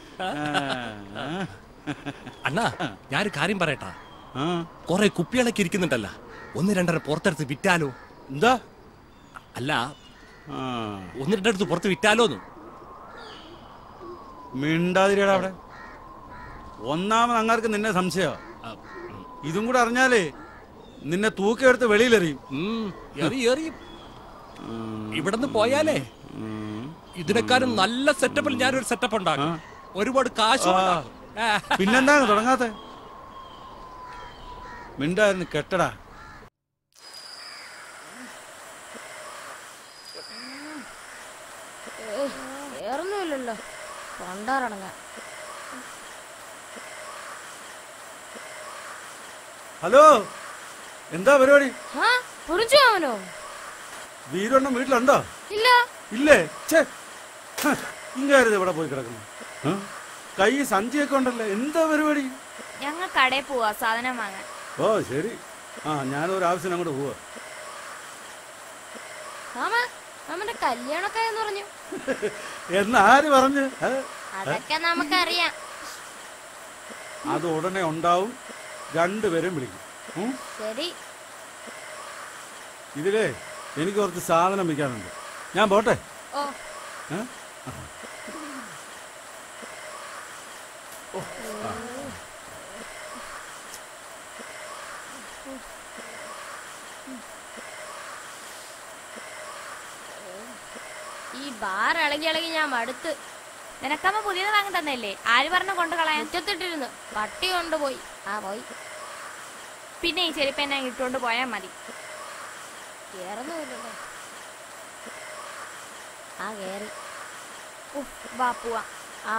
അണ്ണാ ഞാനൊരു കാര്യം പറയട്ടാ കൊറേ കുപ്പികളൊക്കെ ഇരിക്കുന്നുണ്ടല്ലോ ഒന്ന് രണ്ടര പുറത്തെടുത്ത് വിറ്റാലോ എന്താ അല്ല ഒന്ന് രണ്ടടുത്ത് പുറത്ത് വിറ്റാലോന്ന് മിണ്ടാതിരിയടാ അവിടെ ഒന്നാമത് അങ്ങാർക്ക് നിന്നെ സംശയം ഇതും കൂടെ അറിഞ്ഞാലേ നിന്നെ തൂക്കിയെടുത്ത് വെളിയിലെറിയും എറി എറി ഇവിടുന്ന് പോയാലേ ഇതിനെക്കാളും നല്ല സെറ്റപ്പിൽ ഞാനൊരു സെറ്റപ്പ് ഉണ്ടാക്കും ഒരുപാട് കാശ് ആ. പിന്നെന്താ തുടങ്ങാത്ത മിണ്ടായിരുന്നു കെട്ടടാ വേറൊന്നുമില്ലല്ലോ കൊണ്ടാറടങ്ങ ഹലോ എന്താ പരിപാടി ആ പൊറിച്ചു അവനോ വീരണ്ണം വീട്ടിലുണ്ടോ ഇല്ല ഇല്ലേ ഛേ ഹ, ഇങ്ങാരുത് ഇവിടെ പോയി കിടക്കുന്നു ആ? കൈ സഞ്ചിയൊക്കെ ഉണ്ടല്ലോ എന്താ പരിപാടി ഞങ്ങൾ കടയിൽ പോവാ സാധനം വാങ്ങാൻ ഓ ശരി ആ ഞാനൊരു ആവശ്യം അങ്ങോട്ട് പോവാ മാമ മാമന്റെ കല്യാണമൊക്കെ എന്ന് പറഞ്ഞു എന്ന് ആര് പറഞ്ഞു ഏ? അതൊക്കെ നമുക്കറിയാം അത് ഉടനെ ഉണ്ടാവും രണ്ടുപേരും വിളിക്കും ഉം? ശരി ഇതിലേ എനിക്ക് കുറച്ച് സാധനം വിൽക്കാനുണ്ട് ഞാൻ പോട്ടെ ഓ ഏ? ആ. ഓ, ആ. ഈ ബാർ ഇളകി ഇളകി ഞാൻ മടുത്ത് നിനക്കമ്മ പുതിയത് വാങ്ങി തന്നല്ലേ ആര് പറഞ്ഞു കൊണ്ട് കളയാൻ മുറ്റത്തിട്ടിരുന്നു പട്ടി കൊണ്ടുപോയി ആ പോയി പിന്നെ ഈ ചെരുപ്പ് എന്നെ ഇട്ടുകൊണ്ട് പോയാൽ മതി കേറുന്നുമില്ലല്ലോ ആ കേറി ഉഫ്, വാ പോവാ ആ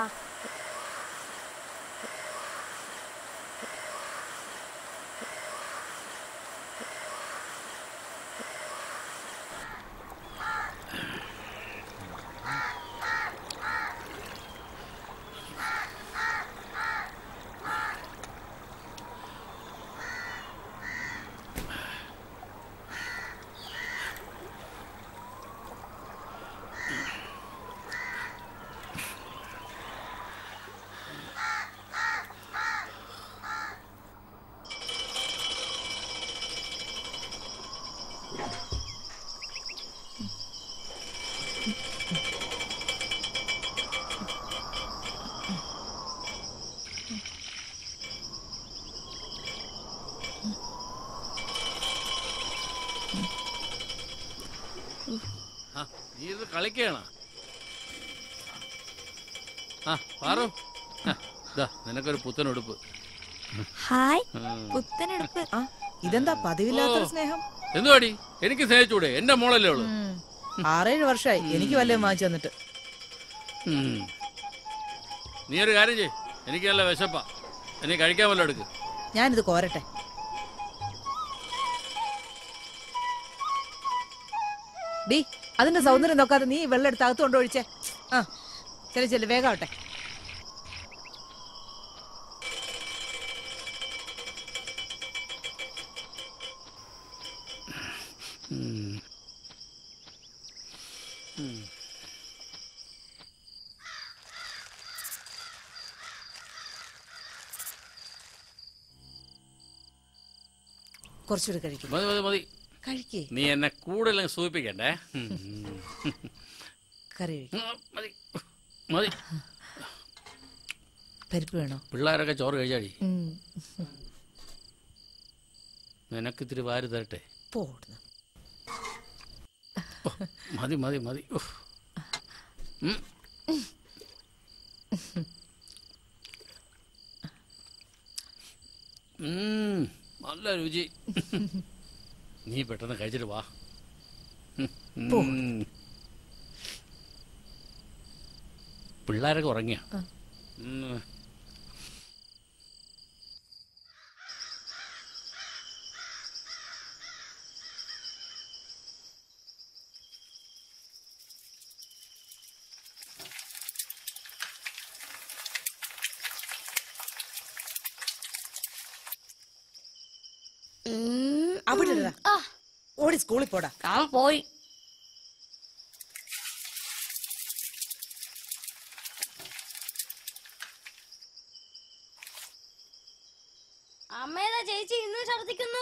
ആ നീ ഇത് കളിക്കുകയാണ് ആ പാറു ആ, ദാ നിനക്കൊരു പുത്തൻ ഉടുപ്പ് ഹായ് ഉം. പുത്തനെടുപ്പ് ഇതെന്താ പതിവില്ലാത്തൊരു ഓ. സ്നേഹം എന്തുവാടി എനിക്ക് സ്നേഹിച്ചൂടെ എന്റെ മോളല്ലേ ഉള്ളു ഉം. ആറേഴ് വർഷമായി എനിക്ക് വല്ലതും വാങ്ങിച്ചു തന്നിട്ട് ഉം. നീ ഒരു കാര്യം ചെയ് എനിക്ക് നല്ല വിശപ്പാ എനിക്ക് കഴിക്കാൻ വല്ലതും എടുക്ക് ഞാനിത് കോരട്ടെ ഡി അതിന്റെ സൗന്ദര്യം നോക്കാതെ നീ ഈ വെള്ളം എടുത്ത് അകത്ത് കൊണ്ടൊഴിച്ചേ ആ ചെല്ലു ചെല്ലു വേഗം ആവട്ടെ ഉം. ഉം. കുറച്ചുകൂടി കഴിക്കും മതി മതി മതി കഴിക്കേ നീ എന്നെ കൂടുതൽ സൂചിപ്പിക്കണ്ടേ ഉം. കറി കഴിക്ക്. ഉം, മതി മതി പരിപ്പ് വേണോ പിള്ളേരൊക്കെ ചോറ് കഴിച്ചാടി ഉം. നിനക്ക് ഇത്തിരി വാരി തരട്ടെ പോ അവിടുന്ന്. ഓ, മതി മതി മതി ഉഫ്. ഉം. ഉം, നല്ല രുചി നീ പെട്ടെന്ന് കഴിച്ചിട്ട് വാ ഉം. പോ. പിള്ളേരൊക്കെ ഉറങ്ങിയ ആ. അവിടെ ഇടടാ. ഓടി സ്കൂളിൽ പോടാ ഞാൻ പോയി അമ്മേതാ ചേച്ചി ഇന്ന് ഛർദിക്കുന്നു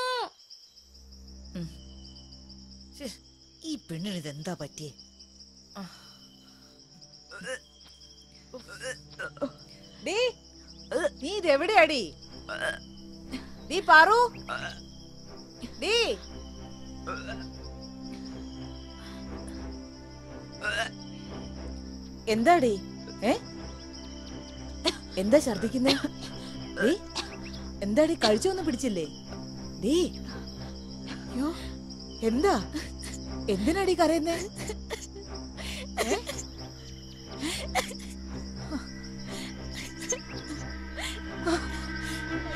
ശ്ശേ, ഈ പെണ്ണിന് ഇതെന്താ പറ്റിയേ ആ. ഡീ നീ ഇതെവിടെയാടി ഡീ പാറു ഡീ എന്താടി ഏ എന്താ ഛർദിക്കുന്നേ ഡീ എന്താടി കഴിച്ചൊന്നും പിടിച്ചില്ലേ ഡീ അയ്യോ എന്താ എന്തിനാടി കരയുന്നേ ഏ?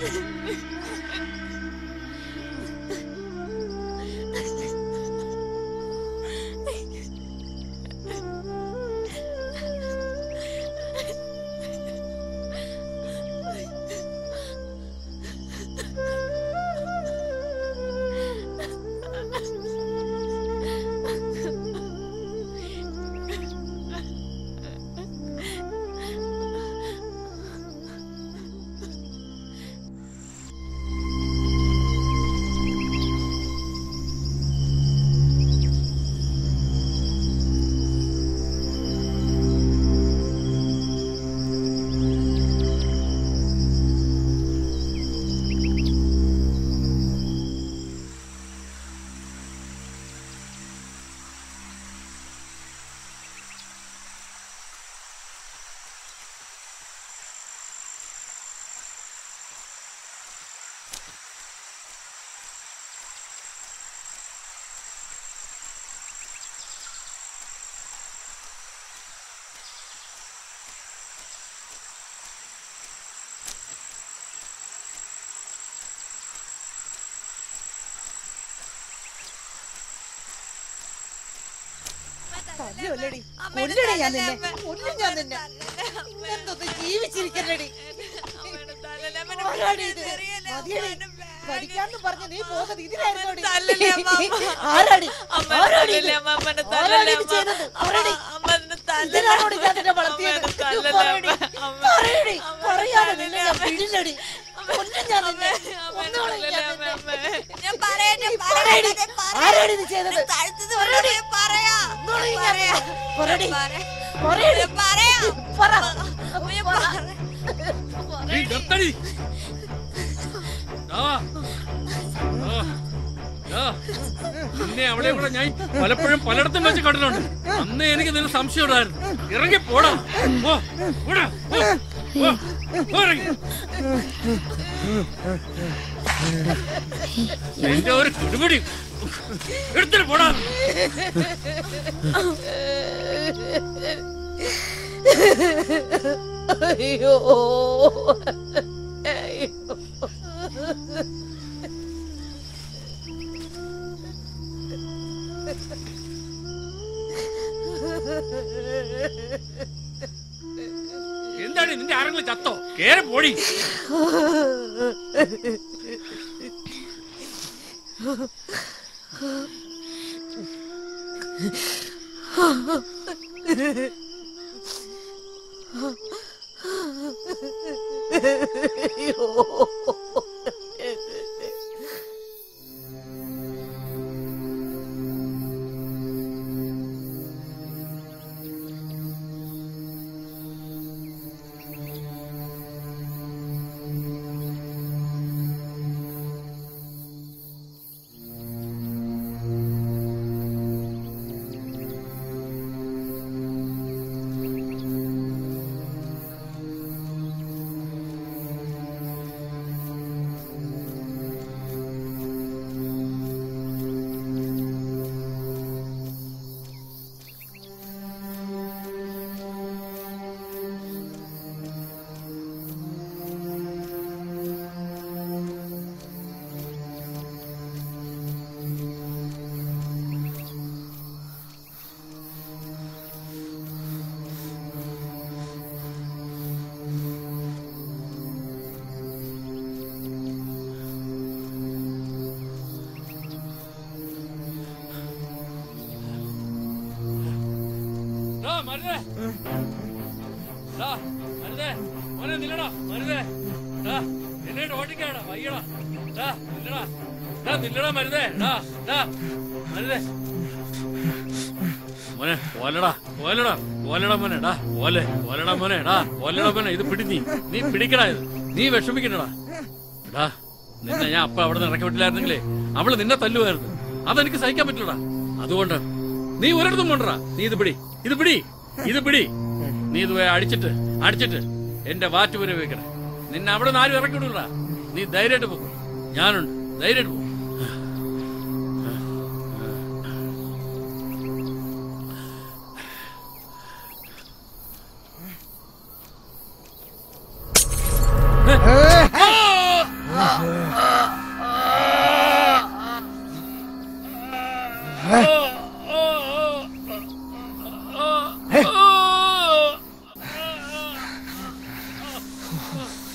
കൊല്ലടി കൊല്ലടി ഞാൻ നിന്നെ കൊല്ലും ഞാൻ നിന്നെ ഇങ്ങനത്തൊന്ന് ജീവിച്ചിരിക്കല്ലടി ആരാടി ഇത്? മതിയടി. പഠിക്കാന്ന് പറഞ്ഞ് നീ പോകുന്നത് ഇതിനായിരുന്നോടി? ആരാടി? ആരാടി ഇത്? ആരാടി ഇത് ചെയ്തത്? പറയടി. ഇതിനാണോടി ഞാൻ നിന്നെ വളർത്തിയത്? പറയടി. പറയടി. പറയാതെ നിന്നെ ഞാൻ വിടില്ലടി. കൊല്ലും ഞാൻ നിന്നെ. കൊന്നോളും ഞാൻ നിന്നെ. നീ പറയടി. ആരാടി ഇത് ചെയ്തത്? പറയടി. കൊന്നോളും ഞാൻ നിന്നെ. പറയടി. പറയടി. പറ. പറ. നീ നിർത്തടി. ദാ. ദാ. ദാ. നിന്നെ അവിടെ ഇവിടെ ഞാൻ പലപ്പോഴും പലയിടത്തും വെച്ച് കണ്ടിട്ടുണ്ട് അന്ന് എനിക്ക് നിന്നെ സംശയം ഉണ്ടായിരുന്നു ഇറങ്ങി പോടാ പോ. പോടാ. പോ. പോ. പോ ഇറങ്ങി. നിന്റെ ഒരു കുടുപിടി എടുത്തിട്ട് പോടാ അയ്യോ അയ്യോ എന്താണ് നിന്റെ ആരെങ്കിലും ചത്തോ കേറി പോടി ദാ, മരുതേ. ദാ, മരുതേ. മോനെ നില്ലടാ, മരുതേ. ദാ, നിന്നെ ഓടിക്കാടാ, വയ്യടാ. ദാ, നില്ലടാ. ദാ, നില്ലടാ, മരുതേ. ദാ, ദാ, മരുതേ. മോനെ ഓലടാ ഓലടാ ഓലടാ മോനെ ഡാ ഓലെ ഓലടാ മോനെ ഡാ ഓലടാ മോനെ ഇത് പിടി നീ നീ പിടിക്കടാ ഇത് നീ വിഷമിക്കണ്ടടാ ഡാ നിന്നെ ഞാൻ അപ്പ അവിടെ നിന്ന് ഇറക്കി വിട്ടില്ലായിരുന്നെങ്കിലേ അവള് നിന്നെ തല്ലുമായിരുന്നു അതെനിക്ക് സഹിക്കാൻ പറ്റില്ലടാ അതുകൊണ്ട് നീ ഒരിടത്തും കൊണ്ടടാ നീ ഇത് പിടി ഇത് പിടി ഇത് പിടി നീ ഇത് പോയി അടിച്ചിട്ട് അടിച്ചിട്ട് എന്റെ വാറ്റ് വരെ വെക്കണേ നിന്നെ അവിടെ നിന്ന് ആരും ഇറക്കി വിടൂടാ നീ ധൈര്യമായിട്ട് പോകും ഞാനുണ്ട് ധൈര്യമായിട്ട് പോകും ആ